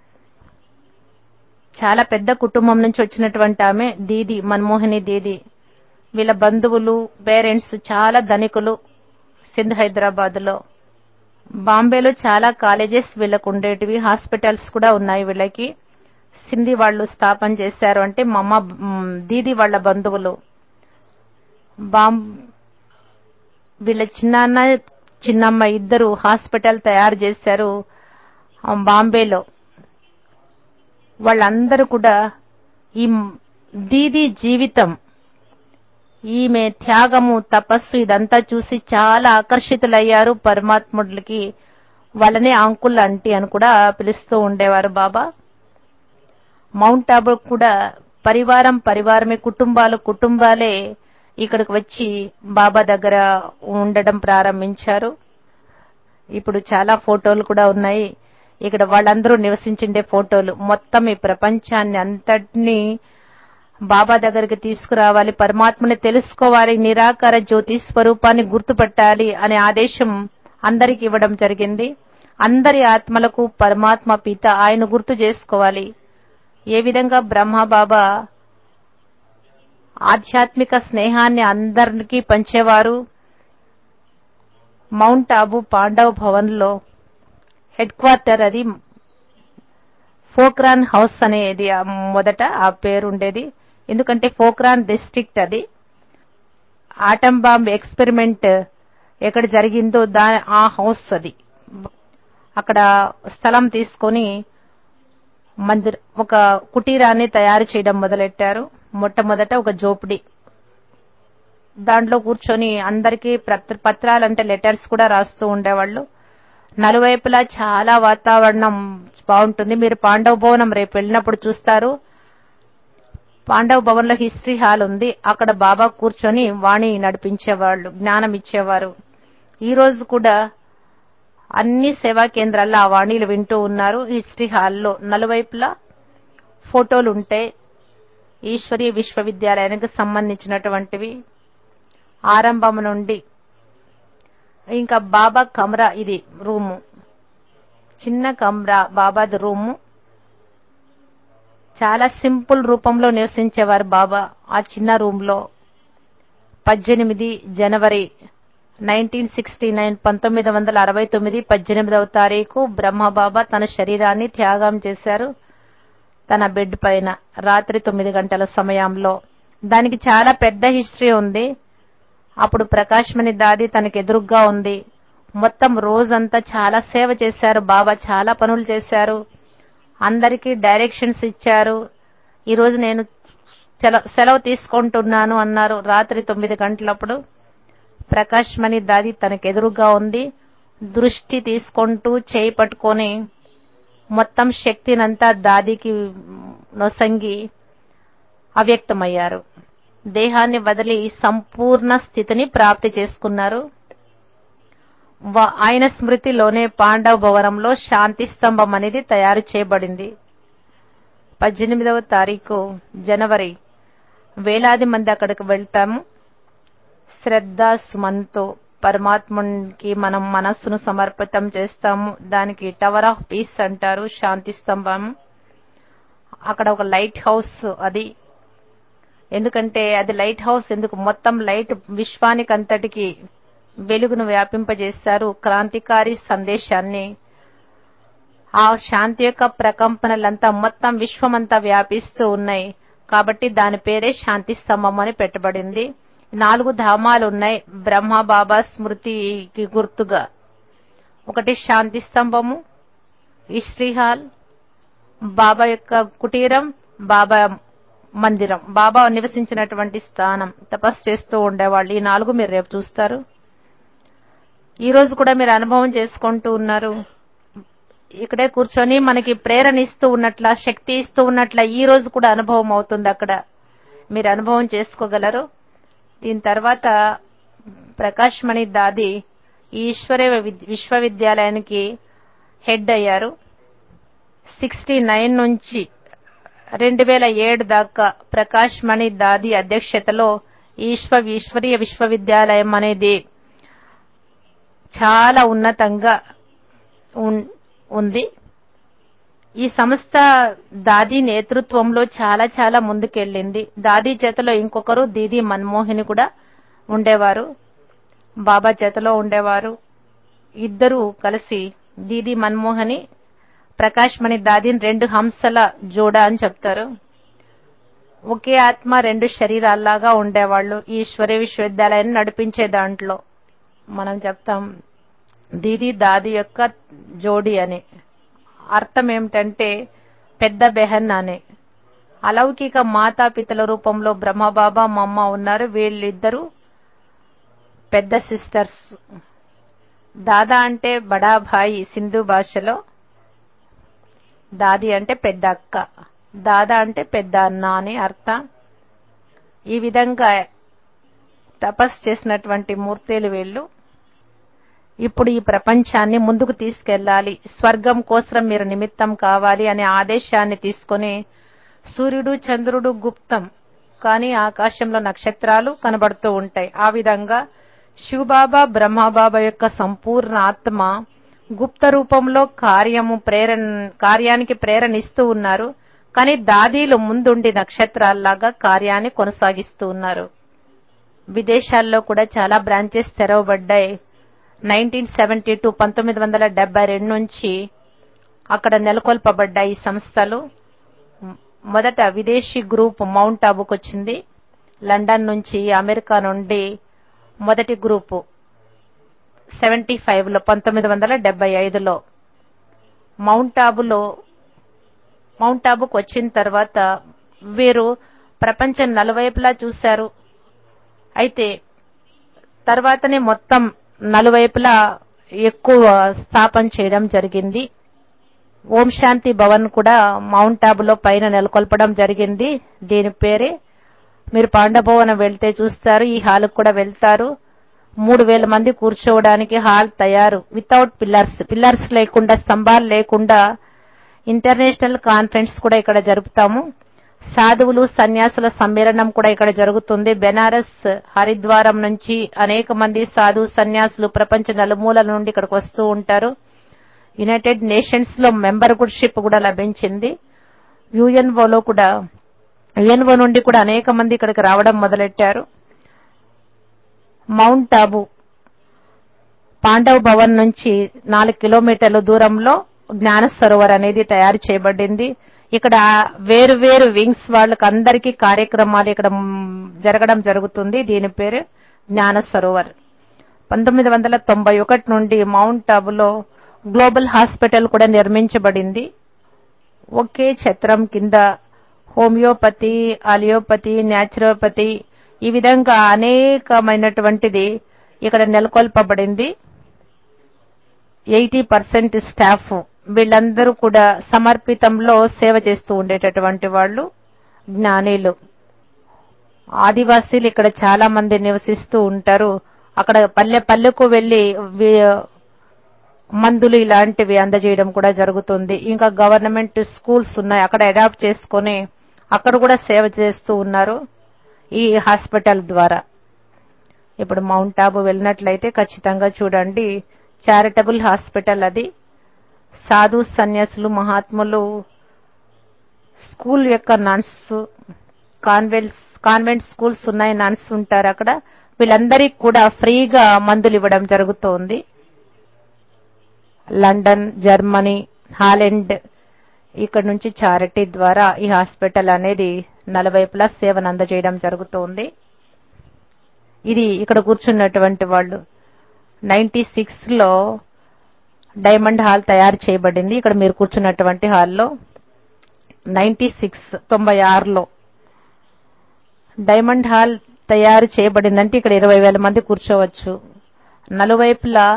చాలా పెద్ద కుటుంబం నుంచి వచ్చినటువంటి ఆమె దీది మన్మోహిని దీది వీళ్ళ బంధువులు పేరెంట్స్ చాలా ధనికులు సింధ్ హైదరాబాద్ లో బాంబేలో చాలా కాలేజెస్ వీళ్ళకు ఉండేటివి హాస్పిటల్స్ కూడా ఉన్నాయి వీళ్ళకి సింధి వాళ్ళు స్థాపన చేశారు అంటే మా అమ్మ మ్, దీది వాళ్ళ బంధువులు బాం వీళ్ళ చిన్నాన్న చిన్నమ్మ ఇద్దరు హాస్పిటల్ తయారు చేశారు ఆ, బాంబేలో వాళ్ళందరూ కూడా ఈ దీది జీవితం ఈమె త్యాగము తపస్సు ఇదంతా చూసి చాలా ఆకర్షితులయ్యారు పరమాత్ముడికి వాళ్ళనే అంకుల్ అంటీ అని కూడా పిలుస్తూ ఉండేవారు బాబా మౌంట్ ఆబు కూడా పరివారం పరివారమే కుటుంబాలు కుటుంబాలే ఇక్కడికి వచ్చి బాబా దగ్గర ఉండడం ప్రారంభించారు ఇప్పుడు చాలా ఫోటోలు కూడా ఉన్నాయి ఇక్కడ వాళ్ళందరూ నివసించిండే ఫోటోలు మొత్తం ఈ ప్రపంచాన్ని అంతటినీ బాబా దగ్గరికి తీసుకురావాలి పరమాత్మని తెలుసుకోవాలి నిరాకార జ్యోతి స్వరూపాన్ని గుర్తుపట్టాలి అనే ఆదేశం అందరికి ఇవ్వడం జరిగింది అందరి ఆత్మలకు పరమాత్మ పిత ఆయన గుర్తు చేసుకోవాలి ఏ విధంగా బ్రహ్మ బాబా ఆధ్యాత్మిక స్నేహాన్ని అందరికీ పంచేవారు మౌంట్ ఆబు పాండవ్ భవన్ లో హెడ్ క్వార్టర్ అది ఫోక్రాన్ హౌస్ అనేది ఆ మొదట ఆ పేరు ఉండేది ఎందుకంటే ఫోక్రాన్ డిస్ట్రిక్ట్ అది ఆటం బాంబ్ ఎక్స్పెరిమెంట్ ఎక్కడ జరిగిందో దా ఆ హౌస్ అది అక్కడ స్థలం తీసుకొని మందిర్ ఒక కుటీరాన్ని తయారు చేయడం మొదలెట్టారు మొట్టమొదట ఒక జోపిడి దాంట్లో కూర్చొని అందరికీ పత్ర- పత్రాలంటే లెటర్స్ కూడా రాస్తూ ఉండేవాళ్ళు నలువైపులా చాలా వాతావరణం బాగుంటుంది మీరు పాండవ భవనం రేపు వెళ్ళినప్పుడు చూస్తారు పాండవ భవన్ లో హిస్టరీ హాల్ ఉంది అక్కడ బాబా కూర్చొని వాణి నడిపించేవాళ్ళు జ్ఞానం ఇచ్చేవారు ఈ రోజు కూడా అన్ని సేవా కేంద్రాల్లో ఆ వాణీలు వింటూ ఉన్నారు హిస్టరీ హాల్లో నలువైపులా ఫోటోలు ఉంటాయి ఈశ్వరీయ విశ్వవిద్యాలయానికి సంబంధించినటువంటివి ఆరంభం నుండి ఇంకా బాబా కమరా ఇది రూము చిన్న కమరా బాబాది రూము చాలా సింపుల్ రూపంలో నివసించేవారు బాబా ఆ చిన్న రూమ్ లో పద్దెనిమిది జనవరి నైన్టీన్ సిక్స్టీ నైన్ పంతొమ్మిది వందల అరవై తొమ్మిది పద్దెనిమిదవ తారీఖు బ్రహ్మబాబా తన శరీరాన్ని త్యాగం చేశారు తన బెడ్ పైన రాత్రి తొమ్మిది గంటల సమయంలో దానికి చాలా పెద్ద హిస్టరీ ఉంది అప్పుడు ప్రకాశ్మణి దాది తనకి ఎదురుగ్గా ఉంది మొత్తం రోజంతా చాలా సేవ చేశారు బాబా చాలా పనులు చేశారు అందరికీ డైరెక్షన్స్ ఇచ్చారు ఈ రోజు నేను సెల- సెలవు తీసుకుంటున్నాను అన్నారు రాత్రి తొమ్మిది గంటలప్పుడు ప్రకాష్ మణి దాది తనకు ఎదురుగా ఉంది దృష్టి తీసుకుంటూ చేయి పట్టుకొని మొత్తం శక్తినంతా దాదికి నొసంగి అవ్యక్తమయ్యారు దేహాన్ని వదిలి సంపూర్ణ స్థితిని ప్రాప్తి చేసుకున్నారు వ- ఆయన స్మృతిలోనే పాండవ భవనంలో శాంతి స్తంభం అనేది తయారు చేయబడింది పద్దెనిమిదవ తారీఖు జనవరి వేలాది మంది అక్కడికి వెళ్తాము శ్రద్ధ సుమన్తో పరమాత్మకి మనం మనస్సును సమర్పితం చేస్తాము దానికి టవర్ ఆఫ్ పీస్ అంటారు శాంతి స్తంభం అక్కడ ఒక లైట్ హౌస్ అది ఎందుకంటే అది లైట్ హౌస్ ఎందుకు మొత్తం లైట్ విశ్వానికి అంతటికి వెలుగును వ్యాపింపజేస్తారు క్రాంతికారి సందేశాన్ని ఆ శాంతి యొక్క ప్రకంపనలంతా మొత్తం విశ్వమంతా వ్యాపిస్తూ ఉన్నాయి కాబట్టి దాని పేరే శాంతి స్తంభం అని పెట్టబడింది నాలుగు ధామాలు ఉన్నాయి బ్రహ్మ బాబా స్మృతికి గుర్తుగా ఒకటి శాంతి స్తంభము హిస్టరీ హాల్ బాబా యొక్క కుటీరం బాబా మందిరం బాబా నివసించినటువంటి స్థానం తపస్సు చేస్తూ ఉండేవాళ్ళు ఈ నాలుగు మీరు రేపు చూస్తారు ఈ రోజు కూడా మీరు అనుభవం చేసుకుంటూ ఉన్నారు ఇక్కడే కూర్చొని మనకి ప్రేరణ ఇస్తూ ఉన్నట్ల శక్తి ఇస్తూ ఉన్నట్ల ఈ రోజు కూడా అనుభవం అవుతుంది అక్కడ మీరు అనుభవం చేసుకోగలరు దీని తర్వాత ప్రకాష్ మణి దాది ఈ ఈశ్వర విశ్వవిద్యాలయానికి హెడ్ అయ్యారు సిక్స్టీ నైన్ నుంచి రెండు వేల ఏడు దాకా ప్రకాష్ మణి దాది అధ్యక్షతలో ఈశ్వ ఈశ్వరీయ విశ్వవిద్యాలయం అనేది చాలా ఉన్నతంగా ఉన్- ఉంది ఈ సంస్థ దాది నేతృత్వంలో చాలా చాలా ముందుకెళ్ళింది దాది చేతిలో ఇంకొకరు దీది మన్మోహిని కూడా ఉండేవారు బాబా చేతిలో ఉండేవారు ఇద్దరు కలిసి దీది మన్మోహని ప్రకాష్ మణి దాదిని రెండు హంసల జోడ అని చెప్తారు ఒకే ఆత్మ రెండు శరీరాల్లాగా ఉండేవాళ్ళు ఈ ఈశ్వరీయ విశ్వవిద్యాలయాన్ని నడిపించే దాంట్లో మనం చెప్తాం దీది దాది యొక్క జోడి అని అర్థం ఏమిటంటే పెద్ద బెహన్ అని అలౌకిక మాతాపితల రూపంలో బ్రహ్మబాబా మమ్మ ఉన్నారు వీళ్ళిద్దరూ పెద్ద సిస్టర్స్ దాదా అంటే బడా భాయి సింధు భాషలో దాది అంటే పెద్ద అక్క దాదా అంటే పెద్ద అన్న అని అర్థం ఈ విధంగా తపస్సు చేసినటువంటి మూర్తులు వీళ్ళు ఇప్పుడు ఈ ప్రపంచాన్ని ముందుకు తీసుకెళ్లాలి స్వర్గం కోసం మీరు నిమిత్తం కావాలి అనే ఆదేశాన్ని తీసుకొని సూర్యుడు చంద్రుడు గుప్తం కానీ ఆకాశంలో నక్షత్రాలు కనబడుతూ ఉంటాయి ఆ విధంగా శివబాబా బ్రహ్మబాబా యొక్క సంపూర్ణ ఆత్మ గుప్త రూపంలో కార్యము ప్రేరణ కార్యానికి ప్రేరణ ఇస్తూ ఉన్నారు కానీ దాదీలు ముందుండి నక్షత్రాల్లాగా కార్యాన్ని కొనసాగిస్తూ ఉన్నారు విదేశాల్లో కూడా చాలా బ్రాంచెస్ తెరవబడ్డాయి నైన్టీన్ సెవెంటీ టూ పంతొమ్మిది వందల డెబ్బై రెండు నుంచి అక్కడ నెలకొల్పబడ్డాయి ఈ సంస్థలు మొదట విదేశీ గ్రూప్ మౌంట్ అబుకు వచ్చింది లండన్ నుంచి అమెరికా నుండి మొదటి గ్రూపు సెవెంటీ ఫైవ్ లో పంతొమ్మిది వందల డెబ్బై ఐదులో మౌంట్ ఆబులో మౌంట్ ఆబుకు వచ్చిన తర్వాత వీరు ప్రపంచం నలువైపులా చూశారు అయితే తర్వాతనే మొత్తం నలువైపులా ఎక్కువ స్థాపన చేయడం జరిగింది ఓం శాంతి భవన్ కూడా మౌంట్ ఆబులో పైన నెలకొల్పడం జరిగింది దీని పేరే మీరు పాండభవనం వెళ్తే చూస్తారు ఈ హాల్ కూడా వెళ్తారు మూడు వేల మంది కూర్చోవడానికి హాల్ తయారు వితౌట్ పిల్లర్స్ పిల్లర్స్ లేకుండా స్తంభాలు లేకుండా ఇంటర్నేషనల్ కాన్ఫరెన్స్ కూడా ఇక్కడ జరుపుతాము సాధువులు సన్యాసుల సమ్మేళనం కూడా ఇక్కడ జరుగుతుంది బెనారస్ హరిద్వారం నుంచి అనేక మంది సాధు సన్యాసులు ప్రపంచ నలుమూలల నుండి ఇక్కడికి వస్తూ ఉంటారు యునైటెడ్ నేషన్స్ లో మెంబర్షిప్ కూడా లభించింది యుఎన్ఓలో కూడా యుఎన్ఓ నుండి కూడా అనేక మంది ఇక్కడికి రావడం మొదలెట్టారు మౌంట్ ఆబు పాండవ్ భవన్ నుంచి నాలుగు కిలోమీటర్ల దూరంలో జ్ఞాన సరోవర్ అనేది తయారు చేయబడింది ఇక్కడ వేరు వేరు వింగ్స్ వాళ్ళకి అందరికీ కార్యక్రమాలు ఇక్కడ మ్, జరగడం జరుగుతుంది దీని పేరు జ్ఞాన సరోవర్ పంతొమ్మిది వందల తొంభై ఒకటి నుండి మౌంట్ ఆబులో గ్లోబల్ హాస్పిటల్ కూడా నిర్మించబడింది ఒకే ఛత్రం కింద హోమియోపతి అలియోపతి న్యాచురోపతి ఈ విధంగా అనేకమైనటువంటిది ఇక్కడ నెలకొల్పబడింది ఎయిటీ పర్సెంట్ స్టాఫ్ వీళ్ళందరూ కూడా సమర్పితంలో సేవ చేస్తూ ఉండేటటువంటి వాళ్ళు జ్ఞానీలు ఆదివాసీలు ఇక్కడ చాలా మంది నివసిస్తూ ఉంటారు అక్కడ పల్లె పల్లెకు వెళ్లి వి- మందులు ఇలాంటివి అందజేయడం కూడా జరుగుతుంది ఇంకా గవర్నమెంట్ స్కూల్స్ ఉన్నాయి అక్కడ అడాప్ట్ చేసుకొని అక్కడ కూడా సేవ చేస్తూ ఉన్నారు ఈ హాస్పిటల్ ద్వారా ఇప్పుడు మౌంట్ ఆబు వెళ్ళినట్లయితే ఖచ్చితంగా చూడండి చారిటబుల్ హాస్పిటల్ అది సాధు సన్యాసులు మహాత్ములు స్కూల్ యొక్క నన్స్ కాన్వెంట్స్ కాన్వెంట్ స్కూల్స్ ఉన్నాయి నన్స్ ఉంటారు అక్కడ వీళ్ళందరికీ కూడా ఫ్రీగా మందులు ఇవ్వడం జరుగుతోంది లండన్ జర్మనీ హాలెండ్ ఇక్కడ నుంచి చారిటీ ద్వారా ఈ హాస్పిటల్ అనేది నలువైపులా సేవను అందజేయడం జరుగుతోంది ఇది ఇక్కడ కూర్చున్నటువంటి వాళ్ళు నైన్టీ సిక్స్ లో డైమండ్ హాల్ తయారు చేయబడింది ఇక్కడ మీరు కూర్చున్నటువంటి హాల్లో నైన్టీ సిక్స్ తొంభై ఆరులో డైమండ్ హాల్ తయారు చేయబడిందంటే ఇక్కడ ఇరవై వేల మంది కూర్చోవచ్చు నలువైపులా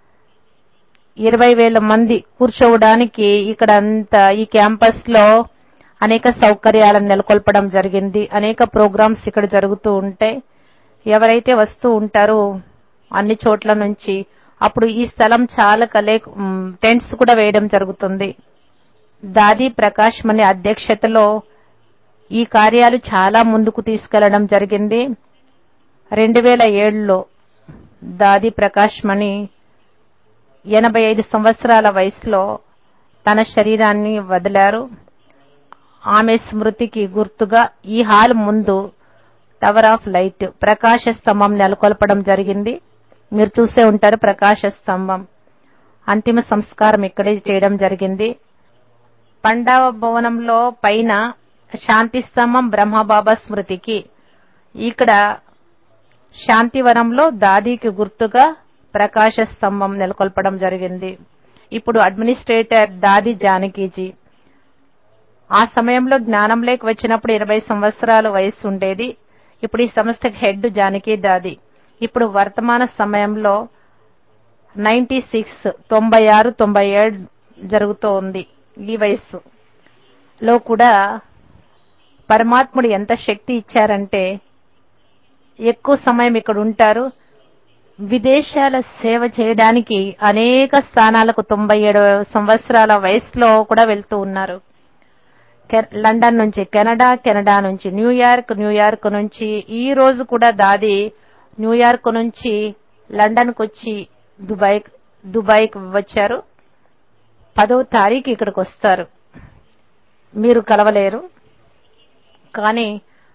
ఇరవై వేల మంది కూర్చోవడానికి ఇక్కడ అంతా ఈ క్యాంపస్ లో అనేక సౌకర్యాలను నెలకొల్పడం జరిగింది అనేక ప్రోగ్రామ్స్ ఇక్కడ జరుగుతూ ఉంటాయి ఎవరైతే వస్తూ ఉంటారో అన్ని చోట్ల నుంచి అప్పుడు ఈ స్థలం చాలా కలే టెంట్స్ కూడా వేయడం జరుగుతుంది దాది ప్రకాష్ మణి అధ్యక్షతలో ఈ కార్యాలు చాలా ముందుకు తీసుకెళ్లడం జరిగింది రెండు వేల ఏడులో దాది ప్రకాష్ మణి ఎనభై ఐదు సంవత్సరాల వయసులో తన శరీరాన్ని వదిలారు ఆమె స్మృతికి గుర్తుగా ఈ హాల్ ముందు టవర్ ఆఫ్ లైట్ ప్రకాశ స్తంభం నెలకొల్పడం జరిగింది మీరు చూసే ఉంటారు ప్రకాశ స్తంభం అంతిమ సంస్కారం ఇక్కడే చేయడం జరిగింది పండవ భవనంలో పైన శాంతి స్తంభం బ్రహ్మబాబా స్మృతికి ఇక్కడ శాంతివనంలో దాదీకి గుర్తుగా ప్రకాశ స్తంభం నెలకొల్పడం జరిగింది ఇప్పుడు అడ్మినిస్ట్రేటర్ దాది జానకీజీ ఆ సమయంలో జ్ఞానంలోకి వచ్చినప్పుడు ఇరవై సంవత్సరాల వయసు ఉండేది ఇప్పుడు ఈ సంస్థకి హెడ్ జానకి దాది ఇప్పుడు వర్తమాన సమయంలో నైన్టీ సిక్స్ తొంభై ఆరు తొంభై ఏడు జరుగుతూ ఉంది ఈ వయస్సు లో కూడా పరమాత్ముడు ఎంత శక్తి ఇచ్చారంటే ఎక్కువ సమయం ఇక్కడ ఉంటారు విదేశాల సేవ చేయడానికి అనేక స్థానాలకు తొంభై ఏడు సంవత్సరాల వయసులో కూడా వెళ్తూ ఉన్నారు కె- లండన్ నుంచి కెనడా కెనడా నుంచి న్యూయార్క్ న్యూయార్క్ నుంచి ఈ రోజు కూడా దాది న్యూయార్క్ నుంచి లండన్ కు వచ్చి దుబాయ్ దుబాయ్ వచ్చారు పదో తారీఖు ఇక్కడికి వస్తారు మీరు కలవలేరు కానీ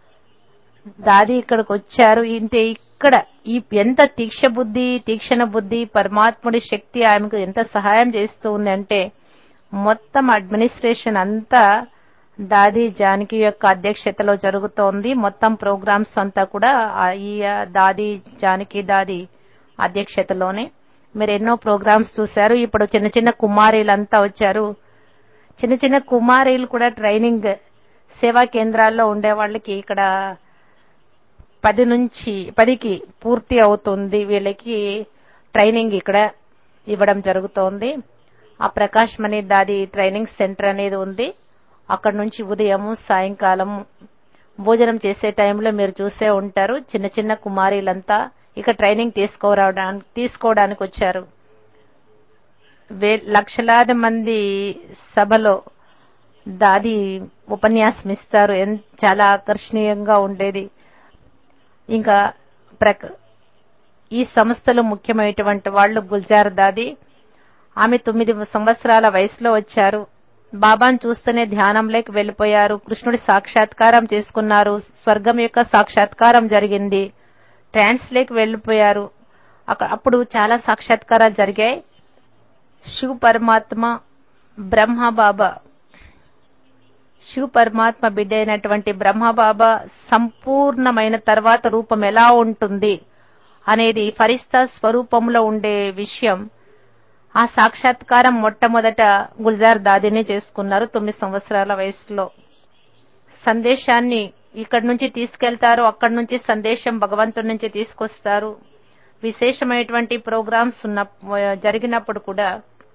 దాది ఇక్కడికి వచ్చారు ఇంటే ఇక్కడ ఈ ఎంత తీక్ష బుద్ధి తీక్షణ బుద్ధి పరమాత్ముడి శక్తి ఆమెకు ఎంత సహాయం చేస్తూ ఉంది అంటే మొత్తం అడ్మినిస్ట్రేషన్ అంతా దాది జానకి యొక్క అధ్యక్షతలో జరుగుతోంది మొత్తం ప్రోగ్రామ్స్ అంతా కూడా ఆ ఈ దాది జానకి దాది అధ్యక్షతలోనే మీరు ఎన్నో ప్రోగ్రామ్స్ చూశారు ఇప్పుడు చిన్న చిన్న కుమారీలంతా వచ్చారు చిన్న చిన్న కుమారీలు కూడా ట్రైనింగ్ సేవా కేంద్రాల్లో ఉండే వాళ్ళకి ఇక్కడ పది నుంచి పదికి పూర్తి అవుతుంది వీళ్ళకి ట్రైనింగ్ ఇక్కడ ఇవ్వడం జరుగుతోంది ఆ ప్రకాష్ మణి దాది ట్రైనింగ్ సెంటర్ అనేది ఉంది అక్కడ నుంచి ఉదయము సాయంకాలం భోజనం చేసే టైంలో మీరు చూసే ఉంటారు చిన్న చిన్న కుమారీలంతా ఇక ట్రైనింగ్ తీసుకోవడానికి తీసుకోవడానికి వచ్చారు వే- లక్షలాది మంది సభలో దాది ఉపన్యాసం ఇస్తారు ఎన్- చాలా ఆకర్షణీయంగా ఉండేది ఇంకా ప్రక ఈ సంస్థలో ముఖ్యమైనటువంటి వాళ్ళు గుల్జార్ దాది ఆమె తొమ్మిది సంవత్సరాల వయసులో వచ్చారు బాబాను చూస్తూనే ధ్యానంలోకి వెళ్లిపోయారు కృష్ణుడి సాక్షాత్కారం చేసుకున్నారు స్వర్గం యొక్క సాక్షాత్కారం జరిగింది ట్రాన్స్ లేకి వెళ్లిపోయారు అక్కడ అప్పుడు చాలా సాక్షాత్కారాలు జరిగాయి శివ పరమాత్మ బ్రహ్మ బాబా శివ పరమాత్మ బిడ్డ అయినటువంటి బ్రహ్మబాబా సంపూర్ణమైన తర్వాత రూపం ఎలా ఉంటుంది అనేది ఫరిస్తా స్వరూపంలో ఉండే విషయం ఆ సాక్షాత్కారం మొట్టమొదట గుల్జార్ దాదినే చేసుకున్నారు తొమ్మిది సంవత్సరాల వయసులో సందేశాన్ని ఇక్కడి నుంచి తీసుకెళ్తారు అక్కడి నుంచి సందేశం భగవంతుడి నుంచి తీసుకొస్తారు విశేషమైనటువంటి ప్రోగ్రామ్స్ ఉన్న జరిగినప్పుడు కూడా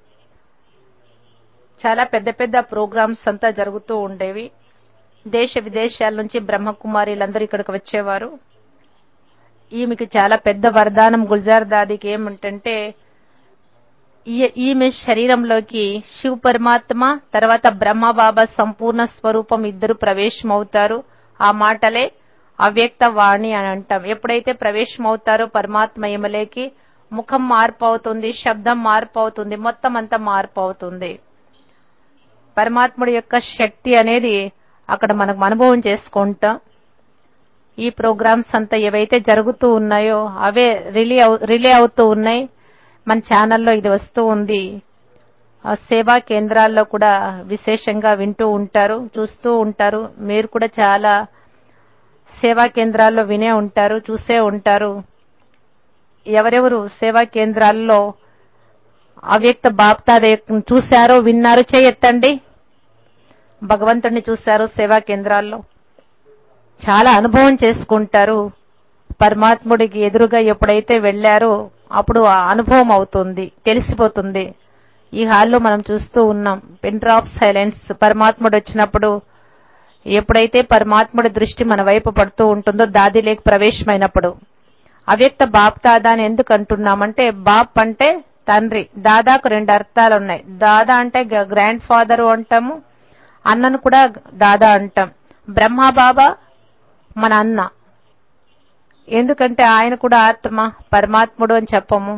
చాలా పెద్ద పెద్ద ప్రోగ్రామ్స్ అంతా జరుగుతూ ఉండేవి దేశ విదేశాల నుంచి బ్రహ్మకుమారిలందరూ ఇక్కడికి వచ్చేవారు ఈమెకి చాలా పెద్ద వరదానం గుల్జార్ దాదికి ఏమిటంటే ఈ- ఈమె శరీరంలోకి శివ పరమాత్మ తర్వాత బ్రహ్మ బాబా సంపూర్ణ స్వరూపం ఇద్దరు ప్రవేశమవుతారు ఆ మాటలే అవ్యక్త వాణి అని అంటాం ఎప్పుడైతే ప్రవేశం అవుతారో పరమాత్మ ఈమెలోకి ముఖం మార్పు అవుతుంది శబ్దం మార్పు అవుతుంది మొత్తం అంతా మార్పు అవుతుంది పరమాత్ముడి యొక్క శక్తి అనేది అక్కడ మనకు అనుభవం చేసుకుంటాం ఈ ప్రోగ్రామ్స్ అంతా ఏవైతే జరుగుతూ ఉన్నాయో అవే రిలే అవు- రిలే అవుతూ ఉన్నాయి మన ఛానల్లో ఇది వస్తూ ఉంది ఆ సేవా కేంద్రాల్లో కూడా విశేషంగా వింటూ ఉంటారు చూస్తూ ఉంటారు మీరు కూడా చాలా సేవా కేంద్రాల్లో వినే ఉంటారు చూసే ఉంటారు ఎవరెవరు సేవా కేంద్రాల్లో అవ్యక్త బాప్తాదే చూశారో విన్నారో చేయెత్తండి భగవంతుడిని చూశారు సేవా కేంద్రాల్లో చాలా అనుభవం చేసుకుంటారు పరమాత్ముడికి ఎదురుగా ఎప్పుడైతే వెళ్ళారో అప్పుడు ఆ అనుభవం అవుతుంది తెలిసిపోతుంది ఈ హాల్లో మనం చూస్తూ ఉన్నాం పిన్ డ్రాప్ సైలెన్స్ పరమాత్ముడు వచ్చినప్పుడు ఎప్పుడైతే పరమాత్ముడి దృష్టి మన వైపు పడుతూ ఉంటుందో దాదిలోకి ప్రవేశమైనప్పుడు అవ్యక్త బాప్ దాదా అని ఎందుకు అంటున్నామంటే బాప్ అంటే తండ్రి దాదాకు రెండు అర్థాలు ఉన్నాయి దాదా అంటే గ్రాండ్ ఫాదర్ అంటాము అన్నను కూడా దాదా అంటాం బ్రహ్మ బాబా మన అన్న ఎందుకంటే ఆయన కూడా ఆత్మ పరమాత్ముడు అని చెప్పము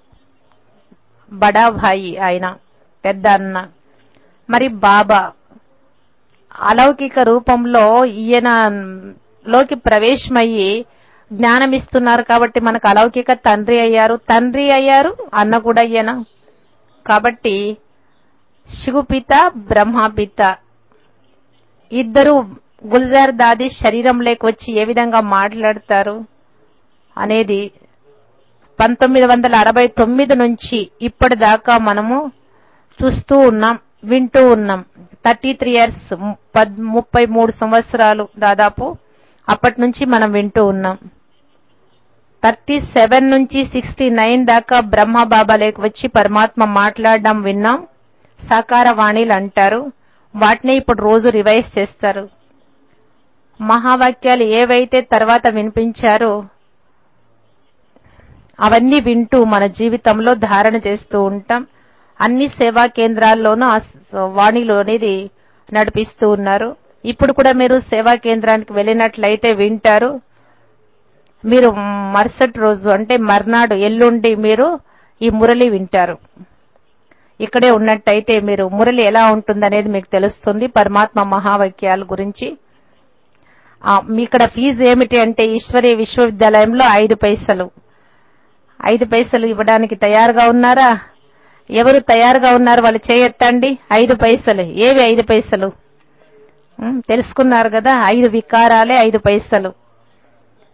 బడా భాయి ఆయన పెద్ద అన్న మరి బాబా అలౌకిక రూపంలో ఈయన లోకి ప్రవేశమయ్యి జ్ఞానం ఇస్తున్నారు కాబట్టి మనకు అలౌకిక తండ్రి అయ్యారు తండ్రి అయ్యారు అన్న కూడా అయ్యానా కాబట్టి శివుపిత బ్రహ్మపిత ఇద్దరు గుల్జార్ దాది శరీరంలోకి వచ్చి ఏ విధంగా మాట్లాడతారు అనేది పంతొమ్మిది వందల అరవై తొమ్మిది నుంచి ఇప్పటిదాకా మనము చూస్తూ ఉన్నాం వింటూ ఉన్నాం థర్టీ త్రీ ఇయర్స్ ముప్పై మూడు సంవత్సరాలు దాదాపు అప్పటి నుంచి మనం వింటూ ఉన్నాం థర్టీ సెవెన్ నుంచి సిక్స్టీ నైన్ దాకా బ్రహ్మ బాబాలోకి వచ్చి పరమాత్మ మాట్లాడడం విన్నాం సాకార వాణిలు అంటారు వాటిని ఇప్పుడు రోజు రివైజ్ చేస్తారు మహావాక్యాలు ఏవైతే తర్వాత వినిపించారో అవన్నీ వింటూ మన జీవితంలో ధారణ చేస్తూ ఉంటాం అన్ని సేవా కేంద్రాల్లోనూ ఆ వాణిలు అనేది నడిపిస్తూ ఉన్నారు ఇప్పుడు కూడా మీరు సేవా కేంద్రానికి వెళ్ళినట్లయితే వింటారు మీరు మరుసటి రోజు అంటే మర్నాడు ఎల్లుండి మీరు ఈ మురళి వింటారు ఇక్కడే ఉన్నట్టయితే మీరు మురళి ఎలా ఉంటుందనేది మీకు తెలుస్తుంది పరమాత్మ మహావాక్యాల గురించి ఆ, మీ ఇక్కడ ఫీజు ఏమిటి అంటే ఈశ్వరీయ విశ్వవిద్యాలయంలో ఐదు పైసలు ఐదు పైసలు ఇవ్వడానికి తయారుగా ఉన్నారా ఎవరు తయారుగా ఉన్నారు వాళ్ళు చేయెత్తండి ఐదు పైసలు ఏవి ఐదు పైసలు ఉం, తెలుసుకున్నారు కదా ఐదు వికారాలే ఐదు పైసలు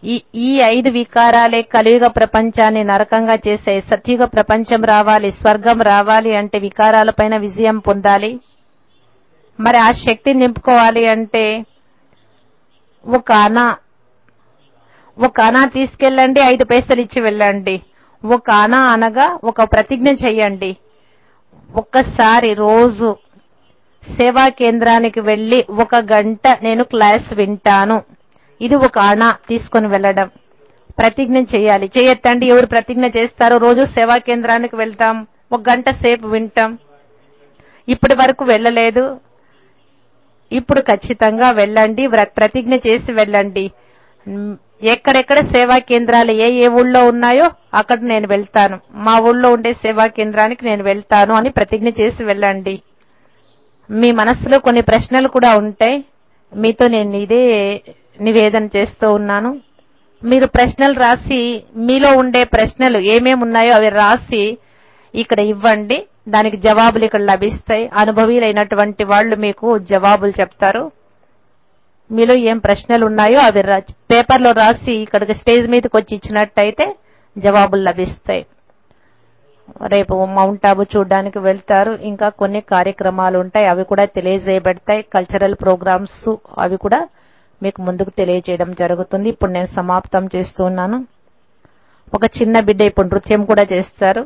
ఈ ఈ ఐదు వికారాలే కలియుగ ప్రపంచాన్ని నరకంగా చేసే సత్యుగ ప్రపంచం రావాలి స్వర్గం రావాలి అంటే వికారాలపైన విజయం పొందాలి మరి ఆ శక్తిని నింపుకోవాలి అంటే ఒక అనా ఒక అనా తీసుకెళ్ళండి ఐదు పైసలు ఇచ్చి వెళ్ళండి ఒక అనా అనగా ఒక ప్రతిజ్ఞ చెయ్యండి ఒక్కసారి రోజు సేవా కేంద్రానికి వెళ్లి ఒక గంట నేను క్లాస్ వింటాను ఇది ఒక అణ తీసుకొని వెళ్ళడం ప్రతిజ్ఞ చేయాలి చేయొద్దండి ఎవరు ప్రతిజ్ఞ చేస్తారో రోజు సేవా కేంద్రానికి వెళ్తాం ఒక గంట సేపు వింటాం ఇప్పటి వరకు వెళ్ళలేదు ఇప్పుడు ఖచ్చితంగా వెళ్ళండి వ్ర- ప్రతిజ్ఞ చేసి వెళ్ళండి మ్, ఎక్కడెక్కడ సేవా కేంద్రాలు ఏ ఏ ఊళ్ళో ఉన్నాయో అక్కడ నేను వెళ్తాను మా ఊళ్ళో ఉండే సేవా కేంద్రానికి నేను వెళ్తాను అని ప్రతిజ్ఞ చేసి వెళ్ళండి మీ మనసులో కొన్ని ప్రశ్నలు కూడా ఉంటాయి మీతో నేను ఇదే నివేదన చేస్తూ ఉన్నాను మీరు ప్రశ్నలు రాసి మీలో ఉండే ప్రశ్నలు ఏమేమి ఉన్నాయో అవి రాసి ఇక్కడ ఇవ్వండి దానికి జవాబులు ఇక్కడ లభిస్తాయి అనుభవీలైనటువంటి వాళ్ళు మీకు జవాబులు చెప్తారు మీలో ఏం ప్రశ్నలు ఉన్నాయో అవి రా- పేపర్లో రాసి ఇక్కడికి స్టేజ్ మీదకి వచ్చి ఇచ్చినట్టయితే జవాబులు లభిస్తాయి రేపు మౌంట్ ఆబు చూడడానికి వెళ్తారు ఇంకా కొన్ని కార్యక్రమాలు ఉంటాయి అవి కూడా తెలియజేయబడతాయి కల్చరల్ ప్రోగ్రామ్స్ అవి కూడా మీకు ముందుకు తెలియజేయడం జరుగుతుంది ఇప్పుడు నేను సమాప్తం చేస్తున్నాను ఒక చిన్న బిడ్డ ఇప్పుడు నృత్యం కూడా చేస్తారు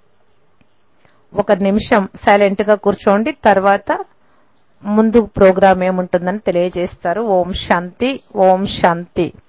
ఒక నిమిషం సైలెంట్ గా కూర్చోండి తర్వాత ముందు ప్రోగ్రామ్ ఏముంటుందని తెలియజేస్తారు ఓం శాంతి ఓం శాంతి